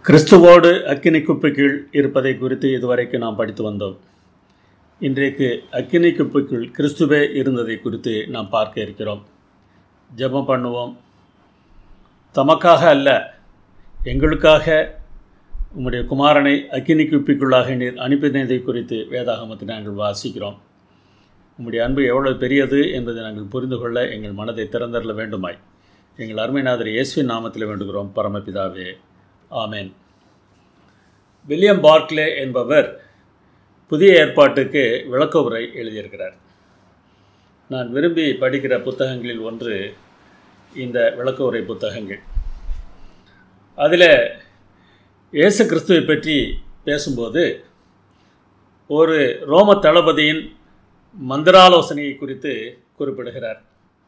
கிறிஸ்துவோடு அக்கினி குப்பைக்குள் இருப்பதை குறித்து இதுவரைக்கும் நாம் படித்து வந்தோம் இன்றைக்கு அக்கினி குப்பைக்குள் கிறிஸ்துவே இருந்ததை குறித்து நாம் பார்க்க இருக்கிறோம் ஜெபம் பண்ணுவோம் தமக்காக அல்ல எங்களுக்காக உம்முடைய குமாரனை அக்கினி குப்பிக்குள்ளாக நீர் அனுப்பினதை குறித்து வேதாகமத்தை நாங்கள் வாசிக்கிறோம் உம்முடைய அன்பு எவ்வளவு பெரியது என்பதை நாங்கள் புரிந்து கொள்ள எங்கள் மனதை திறந்தரல வேண்டுமாய் எங்கள் அருமைநாதர் இயேசுவின் நாமத்தில் வேண்டுகிறோம் பரமபிதாவே ஆமேன் வில்லியம் பார்க்லே என்பவர் புதிய ஏற்பாட்டுக்கு விளக்க உரை எழுதியிருக்கிறார் நான் விரும்பி படிக்கிற புத்தகங்களில் ஒன்று இந்த விளக்க உரை புத்தகங்கள் அதில் இயேசு கிறிஸ்துவை பற்றி பேசும்போது ஒரு ரோம தளபதியின் மந்திராலோசனையை குறித்து குறிப்பிடுகிறார்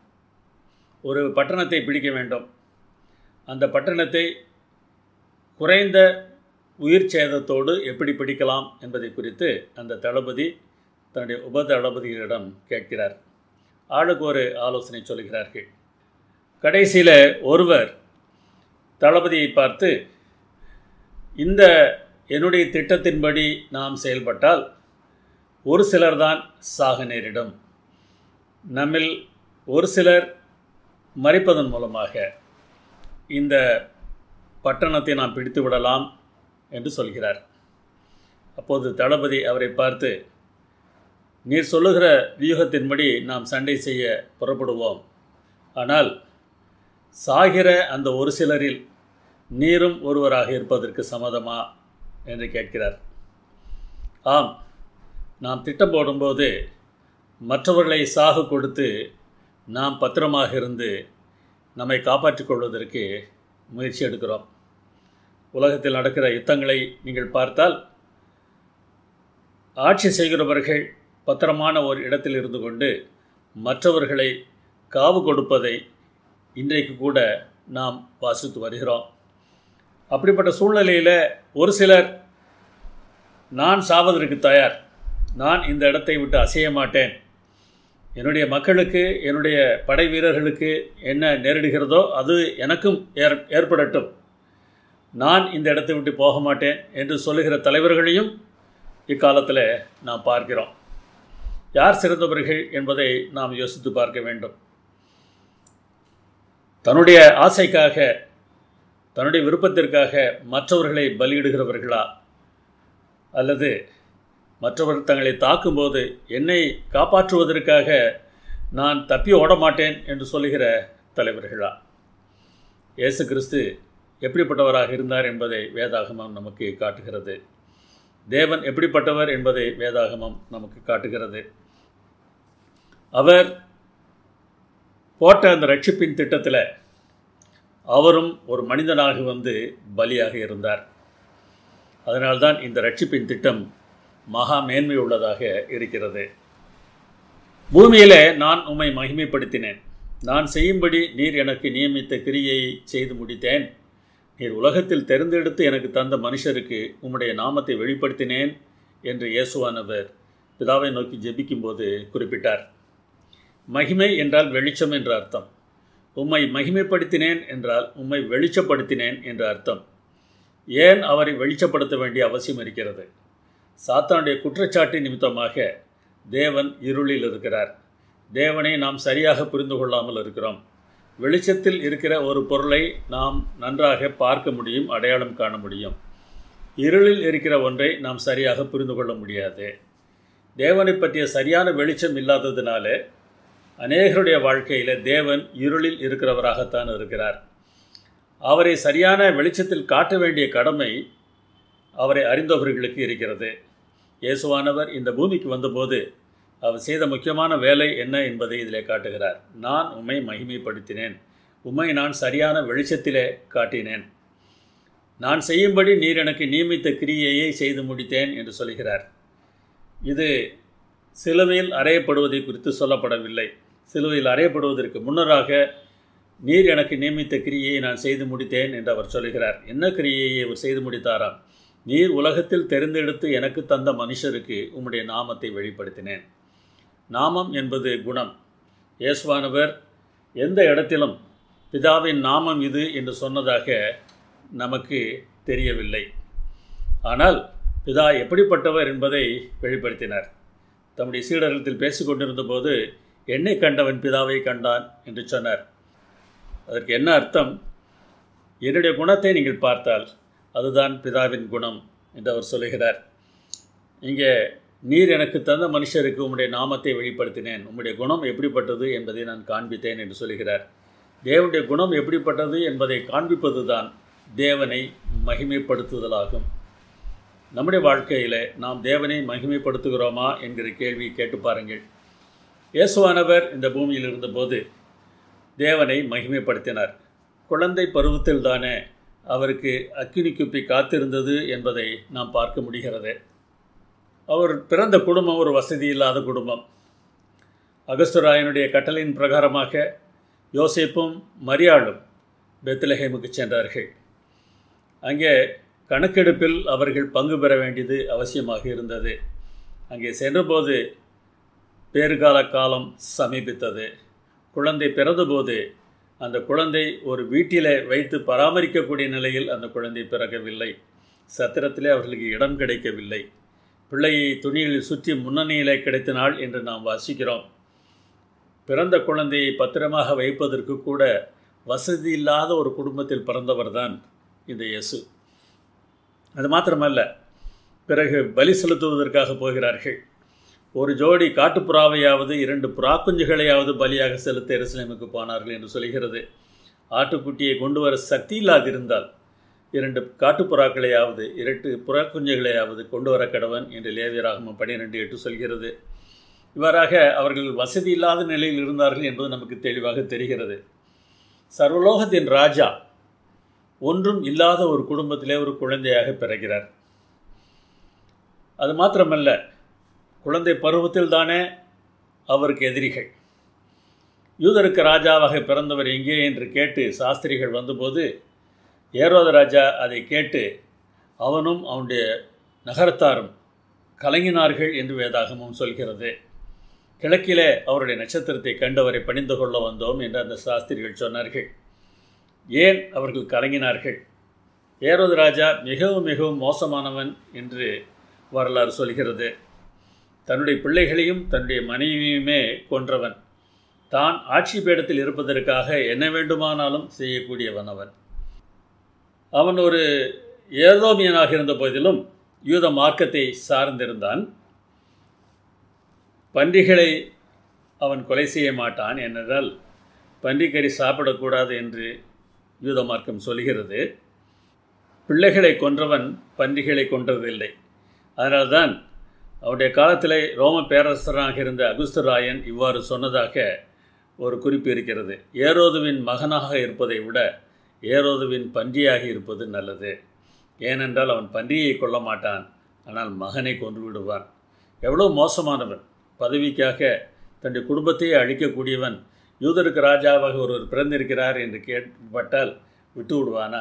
ஒரு பட்டணத்தை பிடிக்க வேண்டும் அந்த பட்டணத்தை குறைந்த உயிர் சேதத்தோடு எப்படி பிடிக்கலாம் என்பதை குறித்து அந்த தளபதி தன்னுடைய உப தளபதிகளிடம் கேட்கிறார் ஆளுக்கு ஒரு ஆலோசனை சொல்கிறார்கள் கடைசியில் ஒருவர் தளபதியை பார்த்து இந்த என்னுடைய திட்டத்தின்படி நாம் செயல்பட்டால் ஒரு சிலர் தான் சாக நேரிடும் நம்மில் ஒரு சிலர் மறிப்பதன் மூலமாக இந்த பட்டணத்தை நாம் பிடித்து விடலாம் என்று சொல்கிறார் அப்போது தளபதி அவரை பார்த்து நீர் சொல்லுகிற வியூகத்தின்படி நாம் சண்டை செய்ய புறப்படுவோம் ஆனால் சாகிற அந்த ஒரு சிலரில் நீரும் ஒருவராக இருப்பதற்கு சம்மதமா என்று கேட்கிறார் ஆம் நாம் திட்டம் போடும்போது மற்றவர்களை சாகு கொடுத்து நாம் பத்திரமாக இருந்து நம்மை காப்பாற்றிக் கொள்வதற்கு முயற்சி எடுக்கிறோம் உலகத்தில் நடக்கிற யுத்தங்களை நீங்கள் பார்த்தால் ஆட்சி செய்கிறவர்கள் பத்திரமான ஒரு இடத்தில் இருந்து கொண்டு மற்றவர்களை காவு கொடுப்பதை இன்றைக்கு கூட நாம் வாசித்து வருகிறோம் அப்படிப்பட்ட சூழ்நிலையில் ஒரு சிலர் நான் சாவதற்கு தயார் நான் இந்த இடத்தை விட்டு அசைய மாட்டேன் என்னுடைய மக்களுக்கு என்னுடைய படை வீரர்களுக்கு என்ன நேரிடுகிறதோ அது எனக்கும் ஏற் ஏற்படட்டும் நான் இந்த இடத்தை விட்டு போக மாட்டேன் என்று சொல்லுகிற தலைவர்களையும் இக்காலத்தில் நாம் பார்க்கிறோம் யார் சிறந்தவர்கள் என்பதை நாம் யோசித்து பார்க்க வேண்டும் தன்னுடைய ஆசைக்காக தன்னுடைய விருப்பத்திற்காக மற்றவர்களை பலியிடுகிறவர்களா அல்லது மற்றவர் தங்களை தாக்கும்போது என்னை காப்பாற்றுவதற்காக நான் தப்பி ஓட மாட்டேன் என்று சொல்லுகிற தலைவர்களா இயேசு கிறிஸ்து எப்படிப்பட்டவராக இருந்தார் என்பதை வேதாகமம் நமக்கு காட்டுகிறது தேவன் எப்படிப்பட்டவர் என்பதை வேதாகமம் நமக்கு காட்டுகிறது அவர் போட்ட அந்த ரட்சிப்பின் திட்டத்தில் அவரும் ஒரு மனிதனாக வந்து பலியாக இருந்தார் அதனால்தான் இந்த ரட்சிப்பின் திட்டம் மகா மேன்மை உள்ளதாக இருக்கிறது பூமியிலே நான் உம்மை மகிமைப்படுத்தினேன் நான் செய்யும்படி நீர் எனக்கு நியமித்த கிரியையை செய்து முடித்தேன் நீர் உலகத்தில் தெரிந்தெடுத்து எனக்கு தந்த மனுஷருக்கு உம்முடைய நாமத்தை வெளிப்படுத்தினேன் என்று இயேசுவானவர் பிதாவை நோக்கி ஜெபிக்கும்போது குறிப்பிட்டார் மகிமை என்றால் வெளிச்சம் என்ற அர்த்தம் உம்மை மகிமைப்படுத்தினேன் என்றால் உம்மை வெளிச்சப்படுத்தினேன் என்ற அர்த்தம் ஏன் அவரை வெளிச்சப்படுத்த வேண்டிய அவசியம் இருக்கிறது சாத்தானுடைய குற்றச்சாட்டு நிமித்தமாக தேவன் இருளில் இருக்கிறார் தேவனை நாம் சரியாக புரிந்து கொள்ளாமல் இருக்கிறோம் வெளிச்சத்தில் இருக்கிற ஒரு பொருளை நாம் நன்றாக பார்க்க முடியும் அடையாளம் காண முடியும் இருளில் இருக்கிற ஒன்றை நாம் சரியாக புரிந்து கொள்ள முடியாது தேவனை பற்றிய சரியான வெளிச்சம் இல்லாததினால அநேகருடைய வாழ்க்கையில் தேவன் இருளில் இருக்கிறவராகத்தான் இருக்கிறார் அவரை சரியான வெளிச்சத்தில் காட்ட வேண்டிய கடமை அவரை அறிந்தவர்களுக்கு இருக்கிறது இயேசுவானவர் இந்த பூமிக்கு வந்தபோது அவர் செய்த முக்கியமான வேலை என்ன என்பதை இதிலே காட்டுகிறார் நான் உம்மை மகிமைப்படுத்தினேன் உம்மை நான் சரியான வெளிச்சத்திலே காட்டினேன் நான் செய்யும்படி நீர் எனக்கு நியமித்த கிரியையை செய்து முடித்தேன் என்று சொல்கிறார் இது சிலுவையில் அறையப்படுவதை குறித்து சொல்லப்படவில்லை சிலுவையில் அறையப்படுவதற்கு முன்னராக நீர் எனக்கு நியமித்த கிரியையை நான் செய்து முடித்தேன் என்று அவர் சொல்கிறார் என்ன கிரியையை அவர் செய்து முடித்தாராம் நீர் உலகத்தில் தெரிந்தெடுத்து எனக்கு தந்த மனுஷருக்கு உம்முடைய நாமத்தை வெளிப்படுத்தினேன் நாமம் என்பது குணம் இயேசுவானவர் எந்த இடத்திலும் பிதாவின் நாமம் இது என்று சொன்னதாக நமக்கு தெரியவில்லை ஆனால் பிதா எப்படிப்பட்டவர் என்பதை வெளிப்படுத்தினார் தம்முடைய சீடர்களத்தில் பேசிக்கொண்டிருந்த போது என்னை கண்டவன் பிதாவை கண்டான் என்று சொன்னார் அதற்கு என்ன அர்த்தம் என்னுடைய குணத்தை நீங்கள் பார்த்தால் அதுதான் பிதாவின் குணம் என்று அவர் சொல்லுகிறார் இங்கே நீர் எனக்கு தந்த மனுஷருக்கு உம்முடைய நாமத்தை வெளிப்படுத்தினேன் உம்முடைய குணம் எப்படிப்பட்டது என்பதை நான் காண்பித்தேன் என்று சொல்கிறார் தேவனுடைய குணம் எப்படிப்பட்டது என்பதை காண்பிப்பது தான் தேவனை மகிமைப்படுத்துதலாகும் நம்முடைய வாழ்க்கையில் நாம் தேவனை மகிமைப்படுத்துகிறோமா என்கிற கேள்வி கேட்டு பாருங்கள் இயேசுவானவர் இந்த பூமியில் இருந்தபோது தேவனை மகிமைப்படுத்தினார் குழந்தை பருவத்தில் தானே அவருக்கு அக்கினி குப்பி காத்திருந்தது என்பதை நாம் பார்க்க முடிகிறது அவர் பிறந்த குடும்பம் ஒரு வசதி இல்லாத குடும்பம் அகஸ்துராயனுடைய கட்டளையின் பிரகாரமாக யோசேப்பும் மரியாளும் பெத்லஹேமுக்கு சென்றார்கள் அங்கே கணக்கெடுப்பில் அவர்கள் பங்கு பெற வேண்டியது அவசியமாக இருந்தது அங்கே சென்றபோது பேறுகால காலம் சமீபித்தது குழந்தை பிறந்தபோது அந்த குழந்தை ஒரு வீட்டில் வைத்து பராமரிக்கக்கூடிய நிலையில் அந்த குழந்தை பிறக்கவில்லை சத்திரத்திலே அவர்களுக்கு இடம் கிடைக்கவில்லை பிள்ளையை துணியில் சுற்றி முன்னணியிலே கிடைத்தினாள் என்று நாம் வாசிக்கிறோம் பிறந்த குழந்தையை பத்திரமாக வைப்பதற்கு கூட வசதி இல்லாத ஒரு குடும்பத்தில் பிறந்தவர் தான் இந்த இயேசு அது மாத்திரமல்ல பிறகு பலி செலுத்துவதற்காக போகிறார்கள் ஒரு ஜோடி காட்டுப்புறாவையாவது இரண்டு புறா குஞ்சுகளையாவது பலியாக செலுத்த எருசலேமுக்கு போனார்கள் என்று சொல்கிறது ஆட்டுக்குட்டியை கொண்டு வர சக்தி இல்லாதிருந்தால் இரண்டு காட்டுப்புறாக்களையாவது இரண்டு புறா குஞ்சுகளையாவது கொண்டு வர கடவன் என்று லேவியராகமம் பனிரெண்டு எட்டு சொல்கிறது இவ்வாறாக அவர்கள் வசதி இல்லாத நிலையில் இருந்தார்கள் என்பது நமக்கு தெளிவாக தெரிகிறது சர்வலோகத்தின் ராஜா ஒன்றும் இல்லாத ஒரு குடும்பத்திலே ஒரு குழந்தையாக பிறக்கிறார் அது மாத்திரமல்ல குழந்தை பருவத்தில் தானே அவருக்கு எதிரிகள் யூதருக்கு ராஜாவாக பிறந்தவர் எங்கே என்று கேட்டு சாஸ்திரிகள் வந்தபோது ஏரோத ராஜா அதை கேட்டு அவனும் அவனுடைய நகரத்தாரும் கலங்கினார்கள் என்று வேதாகமும் சொல்கிறது கிழக்கிலே அவருடைய நட்சத்திரத்தை கண்டவரை பணிந்து கொள்ள வந்தோம் என்று அந்த சாஸ்திரிகள் சொன்னார்கள் ஏன் அவர்கள் கலங்கினார்கள் ஏரோது ராஜா மிகவும் மிகவும் மோசமானவன் என்று வரலாறு சொல்கிறது தன்னுடைய பிள்ளைகளையும் தன்னுடைய மனைவியுமே கொன்றவன் தான் ஆட்சி பீடத்தில் இருப்பதற்காக என்ன வேண்டுமானாலும் செய்யக்கூடியவன் அவன் அவன் ஒரு ஏதோமியனாக இருந்த போதிலும் யூத மார்க்கத்தை சார்ந்திருந்தான் பன்றிகளை அவன் கொலை செய்ய மாட்டான் ஏனென்றால் பன்றிக்கறி சாப்பிடக்கூடாது என்று யூத மார்க்கம் சொல்கிறது பிள்ளைகளை கொன்றவன் பன்றிகளை கொன்றதில்லை அதனால்தான் அவருடைய காலத்தில் ரோம பேரரசராக இருந்த அகுஸ்தராயன் இவ்வாறு சொன்னதாக ஒரு குறிப்பு இருக்கிறது ஏரோதுவின் மகனாக இருப்பதை விட ஏரோதுவின் பன்றியாக இருப்பது நல்லது ஏனென்றால் அவன் பன்றியை கொல்ல மாட்டான் ஆனால் மகனை கொன்று விடுவான் எவ்வளோ மோசமானவன் பதவிக்காக தன்னுடைய குடும்பத்தையே அழிக்கக்கூடியவன் யூதருக்கு ராஜாவாக ஒருவர் பிறந்திருக்கிறார் என்று கேட்பட்டால் விட்டு விடுவானா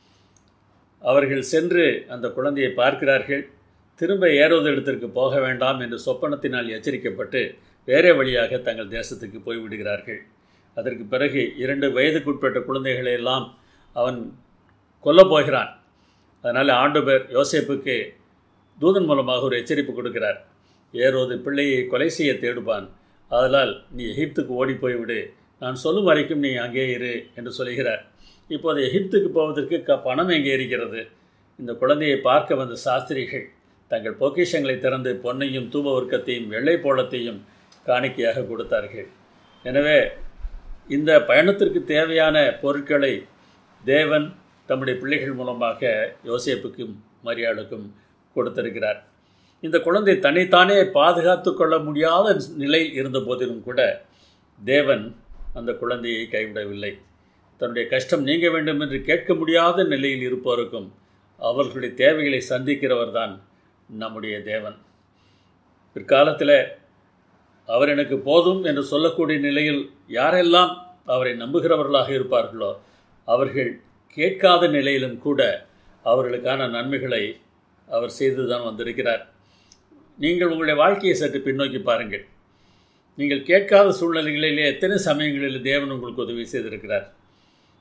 அவர்கள் சென்று அந்த குழந்தையை பார்க்கிறார்கள் திரும்ப ஏரோது இடத்திற்கு போக வேண்டாம் என்று சொப்பனத்தினால் எச்சரிக்கப்பட்டு வேறே வழியாக தங்கள் தேசத்துக்கு போய்விடுகிறார்கள் அதற்கு பிறகு இரண்டு வயதுக்குட்பட்ட குழந்தைகளை எல்லாம் அவன் கொல்லப் போகிறான் அதனால் ஆண்டவர் யோசேப்புக்கு தூதன் மூலமாக ஒரு எச்சரிப்பு கொடுக்கிறார் ஏரோது பிள்ளையை கொலை செய்ய தேடுவான் அதனால் நீ எகிப்துக்கு ஓடி போய்விடு நான் சொல்லும் வரைக்கும் நீ அங்கே இரு என்று சொல்கிறார் இப்போது எகிப்துக்கு போவதற்கு க பணம் எங்கே இருக்கிறது இந்த குழந்தையை பார்க்க வந்த சாஸ்திரிகள் தங்கள் பொக்கிஷங்களை திறந்து பொன்னையும் தூப வர்க்கத்தையும் வெள்ளை போலத்தையும் காணிக்கையாக கொடுத்தார்கள் எனவே இந்த பயணத்திற்கு தேவையான பொருட்களை தேவன் தம்முடைய பிள்ளைகள் மூலமாக யோசேப்புக்கும் மரியாளுக்கும் கொடுத்திருக்கிறார் இந்த குழந்தை தன்னைத்தானே பாதுகாத்து கொள்ள முடியாத நிலை இருந்த போதிலும் கூட தேவன் அந்த குழந்தையை கைவிடவில்லை தன்னுடைய கஷ்டம் நீங்க வேண்டும் என்று கேட்க முடியாத நிலையில் இருப்பவருக்கும் அவர்களுடைய தேவைகளை சந்திக்கிறவர் தான் நம்முடைய தேவன் பிற்காலத்தில் அவர் எனக்கு போதும் என்று சொல்லக்கூடிய நிலையில் யாரெல்லாம் அவரை நம்புகிறவர்களாக இருப்பார்களோ அவர்கள் கேட்காத நிலையிலும் கூட அவர்களுக்கான நன்மைகளை அவர் செய்து தான் வந்திருக்கிறார் நீங்கள் உங்களுடைய வாழ்க்கையை சற்று பின்னோக்கி பாருங்கள் நீங்கள் கேட்காத சூழ்நிலைகளிலே எத்தனை சமயங்களில் தேவன் உங்களுக்கு உதவி செய்திருக்கிறார்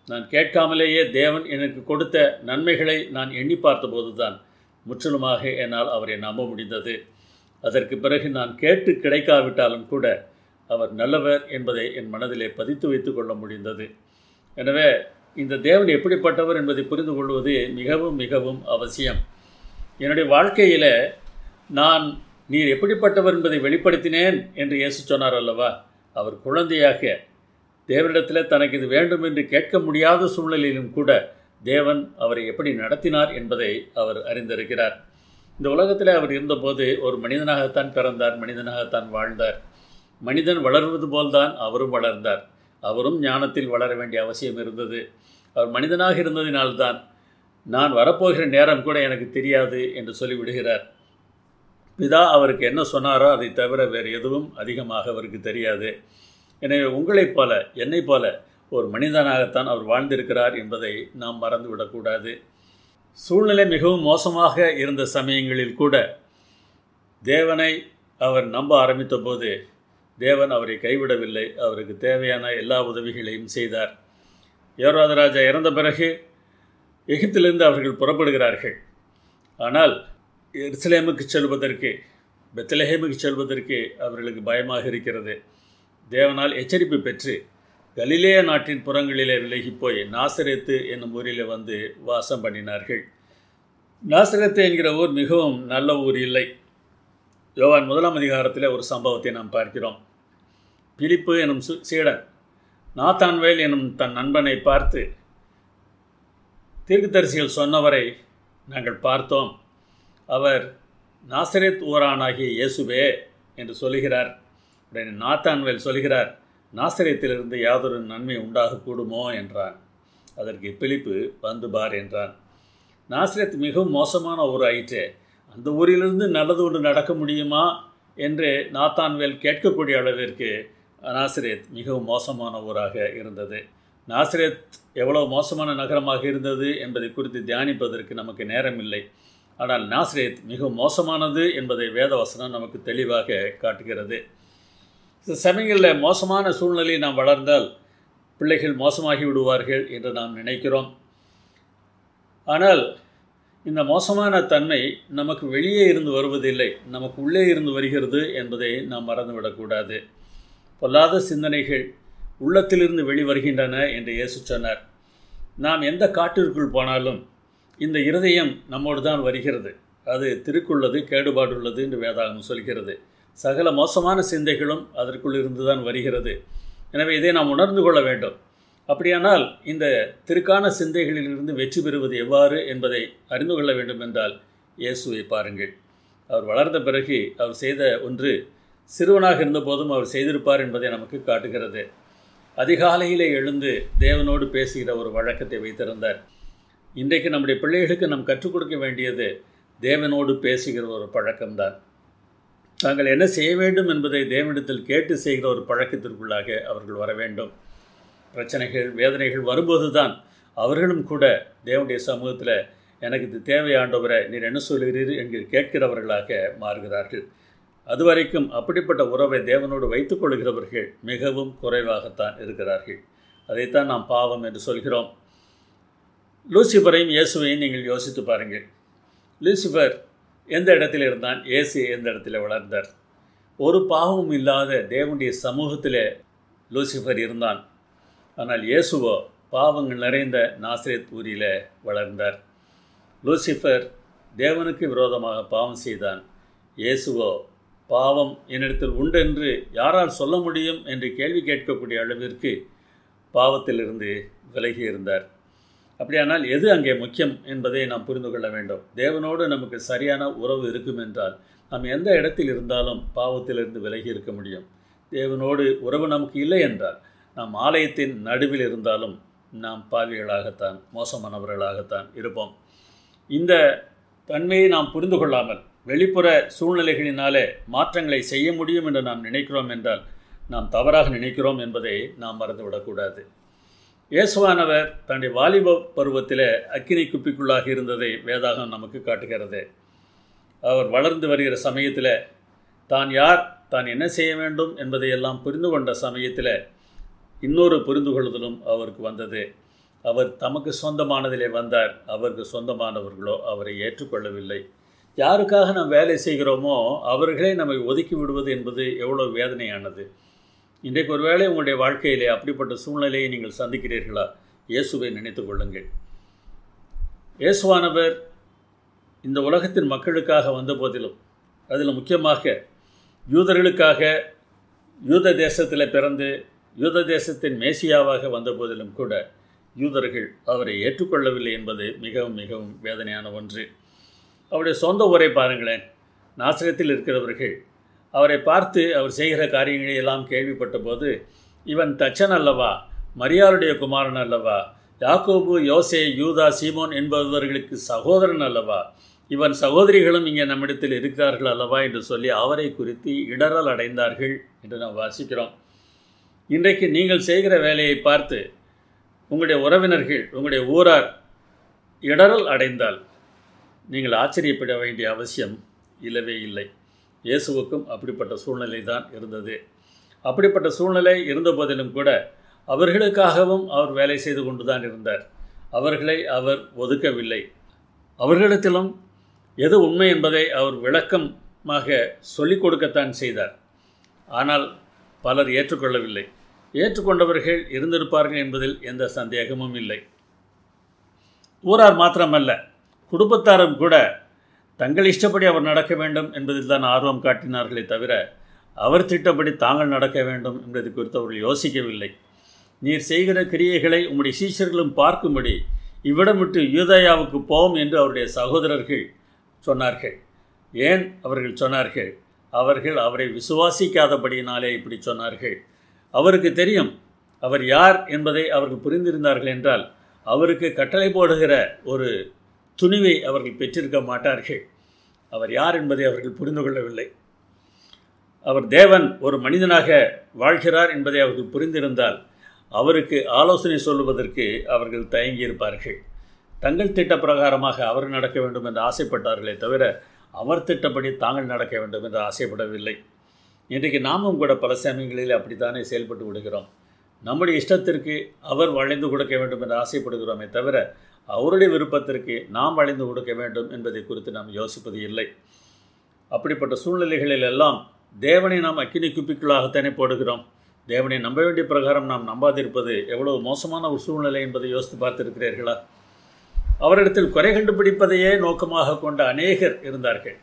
நான் கேட்காமலேயே தேவன் எனக்கு கொடுத்த நன்மைகளை நான் எண்ணி பார்த்தபோது தான் முற்றிலுமாக என்னால் அவரை நம்ப முடிந்தது அதற்கு பிறகு நான் கேட்டு கிடைக்காவிட்டாலும் கூட அவர் நல்லவர் என்பதை என் மனதிலே பதித்து வைத்து கொள்ள முடிந்தது எனவே இந்த தேவன் எப்படிப்பட்டவர் என்பதை புரிந்து கொள்வது மிகவும் மிகவும் அவசியம் என்னுடைய வாழ்க்கையில் நான் நீர் எப்படிப்பட்டவர் என்பதை வெளிப்படுத்தினேன் என்று இயேசு சொன்னார் அல்லவா அவர் குழந்தையாக தேவனிடத்தில் தனக்கு இது வேண்டும் என்று கேட்க முடியாத சூழ்நிலையிலும் கூட தேவன் அவரை எப்படி நடத்தினார் என்பதை அவர் அறிந்திருக்கிறார் இந்த உலகத்தில் அவர் இருந்தபோது ஒரு மனிதனாகத்தான் பிறந்தார் மனிதனாகத்தான் வாழ்ந்தார் மனிதன் வளர்வது போல்தான் அவரும் வளர்ந்தார் அவரும் ஞானத்தில் வளர வேண்டிய அவசியம் இருந்தது அவர் மனிதனாக இருந்ததினால்தான் நான் வரப்போகிற நேரம் கூட எனக்கு தெரியாது என்று சொல்லிவிடுகிறார் பிதா அவருக்கு என்ன சொன்னாரோ அதை தவிர வேறு எதுவும் அதிகமாக அவருக்கு தெரியாது எனவே உங்களைப் போல என்னைப் போல ஒரு மனிதனாகத்தான் அவர் வாழ்ந்திருக்கிறார் என்பதை நாம் மறந்துவிடக்கூடாது சூழ்நிலை மிகவும் மோசமாக இருந்த சமயங்களில் கூட தேவனை அவர் நம்ப ஆரம்பித்த போது தேவன் அவரை கைவிடவில்லை அவருக்கு தேவையான எல்லா உதவிகளையும் செய்தார் யோராஜராஜா இறந்த பிறகு எகிப்திலிருந்து அவர்கள் புறப்படுகிறார்கள் ஆனால் எருசலேமுக்கு செல்வதற்கு பெத்தலஹேமுக்கு செல்வதற்கு அவர்களுக்கு பயமாக இருக்கிறது தேவனால் எச்சரிப்பு பெற்று கலிலேய நாட்டின் புறங்களிலே விலகி போய் நாசரேத்து என்னும் ஊரில் வந்து வாசம் பண்ணினார்கள் நாசரேத்து என்கிற ஊர் மிகவும் நல்ல ஊர் இல்லை யோவான் முதலாம் அதிகாரத்தில் ஒரு சம்பவத்தை நாம் பார்க்கிறோம் பிலிப்பு எனும் சு சீடன் நாத்தான்வேல் எனும் தன் நண்பனை பார்த்து தீர்க்கதரிசிகள் சொன்னவரை நாங்கள் பார்த்தோம் அவர் நாசரேத் ஊரானாகிய இயேசுவே என்று சொல்லுகிறார் உடனே நாத்தான்வேல் சொல்கிறார் நாசரேத்திலிருந்து யாதொரு நன்மை உண்டாகக்கூடுமோ என்றான் அதற்கு பிலிப்பு வந்து பார் என்றான் நாசரேத் மிகவும் மோசமான ஊர் ஆயிற்றே அந்த ஊரிலிருந்து நல்லது ஒன்று நடக்க முடியுமா என்று நாத்தான்வேல் கேட்கக்கூடிய அளவிற்கு நாசிரேத் மிகவும் மோசமான ஊராக இருந்தது நாசிரேத் எவ்வளவு மோசமான நகரமாக இருந்தது என்பதை குறித்து தியானிப்பதற்கு நமக்கு நேரமில்லை ஆனால் நாசிரேத் மிகவும் மோசமானது என்பதை வேதவசனம் நமக்கு தெளிவாக காட்டுகிறது சில சமயங்களில் மோசமான சூழ்நிலையை நாம் வளர்ந்தால் பிள்ளைகள் மோசமாகி விடுவார்கள் என்று நாம் நினைக்கிறோம் ஆனால் இந்த மோசமான தன்மை நமக்கு வெளியே இருந்து வருவதில்லை நமக்கு உள்ளே இருந்து வருகிறது என்பதை நாம் மறந்துவிடக்கூடாது பொல்லாத சிந்தனைகள் உள்ளத்திலிருந்து வெளிவருகின்றன என்று இயேசு சொன்னார் நாம் எந்த காட்டிற்குள் போனாலும் இந்த இருதயம் நம்மோடு தான் வருகிறது அது திருக்குள்ளது கேடுபாடுள்ளது என்று வேதாகம் சொல்கிறது சகல மோசமான சிந்தைகளும் அதற்குள் இருந்து தான் வருகிறது எனவே இதை நாம் உணர்ந்து கொள்ள வேண்டும் அப்படியானால் இந்த திருக்கான சிந்தைகளிலிருந்து வெற்றி பெறுவது எவ்வாறு என்பதை அறிந்து கொள்ள வேண்டும் என்றால் இயேசுவை பாருங்கள் அவர் வளர்ந்த பிறகு அவர் செய்த ஒன்று சிறுவனாக இருந்தபோதும் அவர் செய்திருப்பார் என்பதை நமக்கு காட்டுகிறது அதிகாலையிலே எழுந்து தேவனோடு பேசுகிற ஒரு வழக்கத்தை வைத்திருந்தார் இன்றைக்கு நம்முடைய பிள்ளைகளுக்கு நாம் கற்றுக் கொடுக்க வேண்டியது தேவனோடு பேசுகிற ஒரு பழக்கம்தான் தாங்கள் என்ன செய்ய வேண்டும் என்பதை தேவனிடத்தில் கேட்டு செய்கிற ஒரு பழக்கத்திற்குள்ளாக அவர்கள் வர வேண்டும் பிரச்சனைகள் வேதனைகள் வரும்போது தான் அவர்களும் கூட தேவனுடைய சமூகத்தில் எனக்கு இது தேவையாண்டவரை நீர் என்ன சொல்கிறீர் என்று கேட்கிறவர்களாக மாறுகிறார்கள் அதுவரைக்கும் அப்படிப்பட்ட உறவை தேவனோடு வைத்துக் கொள்கிறவர்கள் மிகவும் குறைவாகத்தான் இருக்கிறார்கள் அதைத்தான் நாம் பாவம் என்று சொல்கிறோம் லூசிஃபரையும் இயேசுவையும் நீங்கள் யோசித்து பாருங்கள் லூசிஃபர் எந்த இடத்தில் இருந்தான் இயேசு எந்த இடத்துல வளர்ந்தார் ஒரு பாவமும் இல்லாத தேவனுடைய சமூகத்தில் லூசிஃபர் இருந்தான் ஆனால் இயேசுவோ பாவங்கள் நிறைந்த நாசிரேத் ஊரில் வளர்ந்தார் லூசிஃபர் தேவனுக்கு விரோதமாக பாவம் செய்தான் இயேசுவோ பாவம் என்னிடத்தில் உண்டென்று யாரால் சொல்ல முடியும் என்று கேள்வி கேட்கக்கூடிய அளவிற்கு பாவத்திலிருந்து விலகி இருந்தார் அப்படியானால் எது அங்கே முக்கியம் என்பதை நாம் புரிந்து கொள்ள வேண்டும் தேவனோடு நமக்கு சரியான உறவு இருக்கும் என்றால் நாம் எந்த இடத்தில் இருந்தாலும் பாவத்திலிருந்து விலகி இருக்க முடியும் தேவனோடு உறவு நமக்கு இல்லை என்றால் நாம் ஆலயத்தின் நடுவில் இருந்தாலும் நாம் பாவிகளாகத்தான் மோசமானவர்களாகத்தான் இருப்போம் இந்த தன்மையை நாம் புரிந்து கொள்ளாமல் வெளிப்புற சூழ்நிலைகளினாலே மாற்றங்களை செய்ய முடியும் என்று நாம் நினைக்கிறோம் என்றால் நாம் தவறாக நினைக்கிறோம் என்பதை நாம் மறந்துவிடக்கூடாது இயேசுவானவர் தன்னுடைய வாலிப பருவத்தில் அக்கினி குப்பிக்குள்ளாக இருந்ததை வேதாகம் நமக்கு காட்டுகிறது அவர் வளர்ந்து வருகிற சமயத்தில் தான் யார் தான் என்ன செய்ய வேண்டும் என்பதையெல்லாம் புரிந்து கொண்ட சமயத்தில் இன்னொரு புரிந்து கொள்ளுதலும் அவருக்கு வந்தது அவர் தமக்கு சொந்தமானதிலே வந்தார் அவருக்கு சொந்தமானவர்களோ அவரை ஏற்றுக்கொள்ளவில்லை யாருக்காக நாம் வேலை செய்கிறோமோ அவர்களே நம்மை ஒதுக்கி விடுவது என்பது எவ்வளோ வேதனையானது இன்றைக்கு ஒருவேளை உங்களுடைய வாழ்க்கையிலே அப்படிப்பட்ட சூழ்நிலையை நீங்கள் சந்திக்கிறீர்களா இயேசுவை நினைத்து கொள்ளுங்கள் இயேசுவானவர் இந்த உலகத்தின் மக்களுக்காக வந்த போதிலும் அதில் முக்கியமாக யூதர்களுக்காக யூத தேசத்தில் பிறந்து யூத தேசத்தின் மேசியாவாக வந்த போதிலும் கூட யூதர்கள் அவரை ஏற்றுக்கொள்ளவில்லை என்பது மிகவும் மிகவும் வேதனையான ஒன்று அவருடைய சொந்த ஊரை பாருங்களேன் நாசிரத்தில் இருக்கிறவர்கள் அவரை பார்த்து அவர் செய்கிற காரியங்களை எல்லாம் கேள்விப்பட்ட போது இவன் தச்சன் அல்லவா மரியாளுடைய குமாரன் அல்லவா யாக்கோபு யோசே யூதா சீமோன் என்பவர்களுக்கு சகோதரன் அல்லவா இவன் சகோதரிகளும் இங்கே நம்மிடத்தில் இருக்கிறார்கள் அல்லவா என்று சொல்லி அவரை குறித்து இடரல் அடைந்தார்கள் என்று நாம் வாசிக்கிறோம் இன்றைக்கு நீங்கள் செய்கிற வேலையை பார்த்து உங்களுடைய உறவினர்கள் உங்களுடைய ஊரார் இடரல் அடைந்தால் நீங்கள் ஆச்சரியப்பட வேண்டிய அவசியம் இல்லவே இல்லை இயேசுவுக்கும் அப்படிப்பட்ட சூழ்நிலை தான் இருந்தது அப்படிப்பட்ட சூழ்நிலை இருந்த போதிலும் கூட அவர்களுக்காகவும் அவர் வேலை செய்து கொண்டு தான் இருந்தார் அவர்களை அவர் ஒதுக்கவில்லை அவர்களிடத்திலும் எது உண்மை என்பதை அவர் விளக்கமாக சொல்லிக் கொடுக்கத்தான் செய்தார் ஆனால் பலர் ஏற்றுக்கொள்ளவில்லை ஏற்றுக்கொண்டவர்கள் இருந்திருப்பார்கள் என்பதில் எந்த சந்தேகமும் இல்லை ஊரார் மாத்திரமல்ல குடும்பத்தாரும் கூட தங்கள் இஷ்டப்படி அவர் நடக்க வேண்டும் என்பதில் தான் ஆர்வம் காட்டினார்களே தவிர அவர் திட்டப்படி தாங்கள் நடக்க வேண்டும் என்பது குறித்து அவர்கள் யோசிக்கவில்லை நீர் செய்கிற கிரியைகளை உம்முடைய சீஷர்களும் பார்க்கும்படி இவ்விடம் விட்டு யூதயாவுக்கு போம் என்று அவருடைய சகோதரர்கள் சொன்னார்கள் ஏன் அவர்கள் சொன்னார்கள் அவர்கள் அவரை விசுவாசிக்காதபடியினாலே இப்படி சொன்னார்கள் அவருக்கு தெரியும் அவர் யார் என்பதை அவர்கள் புரிந்திருந்தார்கள் என்றால் அவருக்கு கட்டளை போடுகிற ஒரு துணிவை அவர்கள் பெற்றிருக்க மாட்டார்கள் அவர் யார் என்பதை அவர்கள் புரிந்து கொள்ளவில்லை அவர் தேவன் ஒரு மனிதனாக வாழ்கிறார் என்பதை அவர்கள் புரிந்திருந்தால் அவருக்கு ஆலோசனை சொல்லுவதற்கு அவர்கள் தயங்கியிருப்பார்கள் தங்கள் திட்ட பிரகாரமாக அவர் நடக்க வேண்டும் என்று ஆசைப்பட்டார்களே தவிர அவர் திட்டப்படி தாங்கள் நடக்க வேண்டும் என்று ஆசைப்படவில்லை இன்றைக்கு நாமும் கூட பல சமயங்களில் அப்படித்தானே செயல்பட்டு விடுகிறோம் நம்முடைய இஷ்டத்திற்கு அவர் வளைந்து கொடுக்க வேண்டும் என்று ஆசைப்படுகிறோமே தவிர அவருடைய விருப்பத்திற்கு நாம் வளைந்து கொடுக்க வேண்டும் என்பதை குறித்து நாம் யோசிப்பது இல்லை அப்படிப்பட்ட சூழ்நிலைகளில் எல்லாம் தேவனை நாம் அக்கினி குப்பிக்குள்ளாகத்தானே போடுகிறோம் தேவனை நம்ப வேண்டிய பிரகாரம் நாம் நம்பாதிருப்பது எவ்வளவு மோசமான ஒரு சூழ்நிலை என்பதை யோசித்து பார்த்திருக்கிறீர்களா அவரிடத்தில் குறை கண்டுபிடிப்பதையே நோக்கமாக கொண்ட அநேகர் இருந்தார்கள்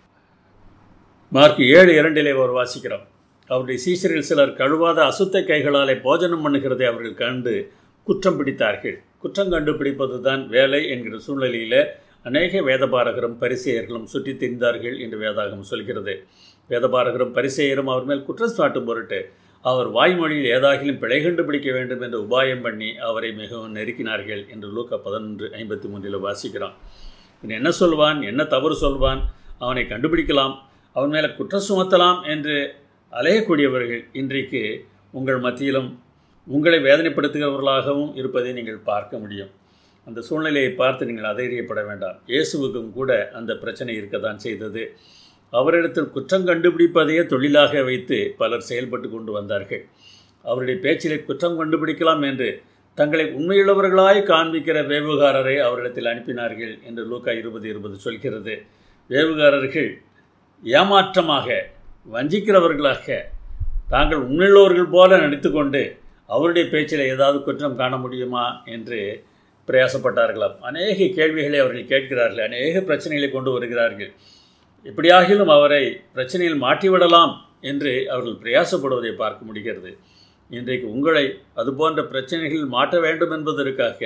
மார்க் ஏழு இரண்டிலே ஒரு வாசிக்கிறோம் அவருடைய சீசரில் சிலர் கழுவாத அசுத்த கைகளாலே போஜனம் பண்ணுகிறதை அவர்கள் கண்டு குற்றம் பிடித்தார்கள் குற்றம் கண்டுபிடிப்பது தான் வேலை என்கிற சூழ்நிலையில் அநேக வேதபாரகரும் பரிசெயர்களும் சுற்றி திரிந்தார்கள் என்று வேதாகம் சொல்கிறது வேதபாரகரும் பரிசெயரும் அவர் மேல் குற்றம் சாட்டும் பொருட்டு அவர் வாய்மொழியில் ஏதாகிலும் பிழை கண்டுபிடிக்க வேண்டும் என்று உபாயம் பண்ணி அவரை மிகவும் நெருக்கினார்கள் என்று லூக்கா பதினொன்று ஐம்பத்தி மூன்றில் வாசிக்கிறோம் இவன் என்ன சொல்வான் என்ன தவறு சொல்வான் அவனை கண்டுபிடிக்கலாம் அவன் மேலே குற்றம் சுமத்தலாம் என்று அலையக்கூடியவர்கள் இன்றைக்கு உங்கள் மத்தியிலும் உங்களை வேதனைப்படுத்துகிறவர்களாகவும் இருப்பதை நீங்கள் பார்க்க முடியும் அந்த சூழ்நிலையை பார்த்து நீங்கள் அதைரியப்பட வேண்டாம் இயேசுவுக்கும் கூட அந்த பிரச்சனை இருக்க தான் செய்தது அவரிடத்தில் குற்றம் கண்டுபிடிப்பதையே தொழிலாக வைத்து பலர் செயல்பட்டு கொண்டு வந்தார்கள் அவருடைய பேச்சிலே குற்றம் கண்டுபிடிக்கலாம் என்று தங்களை உண்மையுள்ளவர்களாய் காண்பிக்கிற வேவுகாரரை அவரிடத்தில் அனுப்பினார்கள் என்று லூக்கா இருபது இருபது சொல்கிறது வேவுகாரர்கள் ஏமாற்றமாக வஞ்சிக்கிறவர்களாக தாங்கள் உண்மையுள்ளவர்கள் போல நடித்துக்கொண்டு அவருடைய பேச்சில் ஏதாவது குற்றம் காண முடியுமா என்று பிரயாசப்பட்டார்களாம் அநேக கேள்விகளை அவர்கள் கேட்கிறார்கள் அநேக பிரச்சனைகளை கொண்டு வருகிறார்கள் எப்படியாகிலும் அவரை பிரச்சனையில் மாற்றிவிடலாம் என்று அவர்கள் பிரயாசப்படுவதை பார்க்க முடிகிறது இன்றைக்கு உங்களை அதுபோன்ற பிரச்சனைகளில் மாற்ற வேண்டும் என்பதற்காக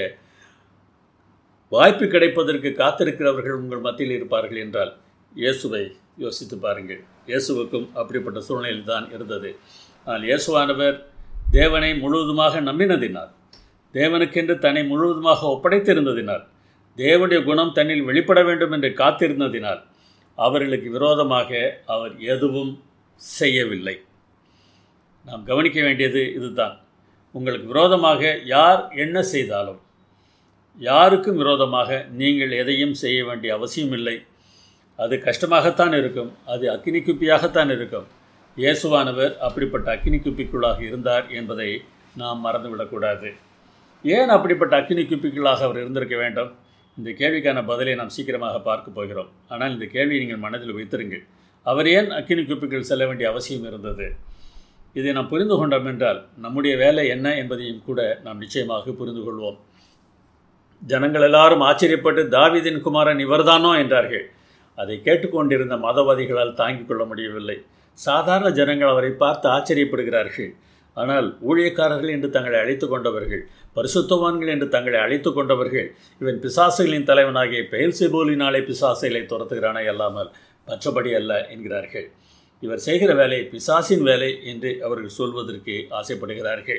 வாய்ப்பு கிடைப்பதற்கு காத்திருக்கிறவர்கள் உங்கள் மத்தியில் இருப்பார்கள் என்றால் இயேசுவை யோசித்து பாருங்கள் இயேசுவுக்கும் அப்படிப்பட்ட சூழ்நிலை தான் இருந்தது ஆனால் இயேசுவானவர் தேவனை முழுவதுமாக நம்பினதினால் தேவனுக்கென்று தன்னை முழுவதுமாக ஒப்படைத்திருந்ததினால் தேவனுடைய குணம் தன்னில் வெளிப்பட வேண்டும் என்று காத்திருந்ததினால் அவர்களுக்கு விரோதமாக அவர் எதுவும் செய்யவில்லை நாம் கவனிக்க வேண்டியது இதுதான் உங்களுக்கு விரோதமாக யார் என்ன செய்தாலும் யாருக்கும் விரோதமாக நீங்கள் எதையும் செய்ய வேண்டிய அவசியம் இல்லை அது கஷ்டமாகத்தான் இருக்கும் அது அக்கினி குப்பியாகத்தான் இருக்கும் இயேசுவானவர் அப்படிப்பட்ட அக்கினி குப்பிக்குள்ளாக இருந்தார் என்பதை நாம் மறந்துவிடக்கூடாது ஏன் அப்படிப்பட்ட அக்கினி குப்பிகளாக அவர் இருந்திருக்க வேண்டும் இந்த கேள்விக்கான பதிலை நாம் சீக்கிரமாக பார்க்க போகிறோம் ஆனால் இந்த கேள்வியை நீங்கள் மனதில் வைத்திருங்கள் அவர் ஏன் அக்கினி குப்பிகள் செல்ல வேண்டிய அவசியம் இருந்தது இதை நாம் புரிந்து கொண்டோம் என்றால் நம்முடைய வேலை என்ன என்பதையும் கூட நாம் நிச்சயமாக புரிந்து கொள்வோம் ஜனங்கள் எல்லாரும் ஆச்சரியப்பட்டு தாவீதின் குமாரன் இவர்தானோ என்றார்கள் அதை கேட்டுக்கொண்டிருந்த மதவாதிகளால் தாங்கிக் கொள்ள முடியவில்லை சாதாரண ஜனங்கள் அவரை பார்த்து ஆச்சரியப்படுகிறார்கள் ஆனால் ஊழியக்காரர்கள் என்று தங்களை அழைத்து கொண்டவர்கள் பரிசுத்தவான்கள் என்று தங்களை அழைத்து கொண்டவர்கள் இவன் பிசாசுகளின் தலைவனாகிய பெயல் செபோலினாலே பிசாசுகளை துரத்துகிறானே அல்லாமல் மற்றபடி அல்ல என்கிறார்கள் இவர் செய்கிற வேலை பிசாசின் வேலை என்று அவர்கள் சொல்வதற்கு ஆசைப்படுகிறார்கள்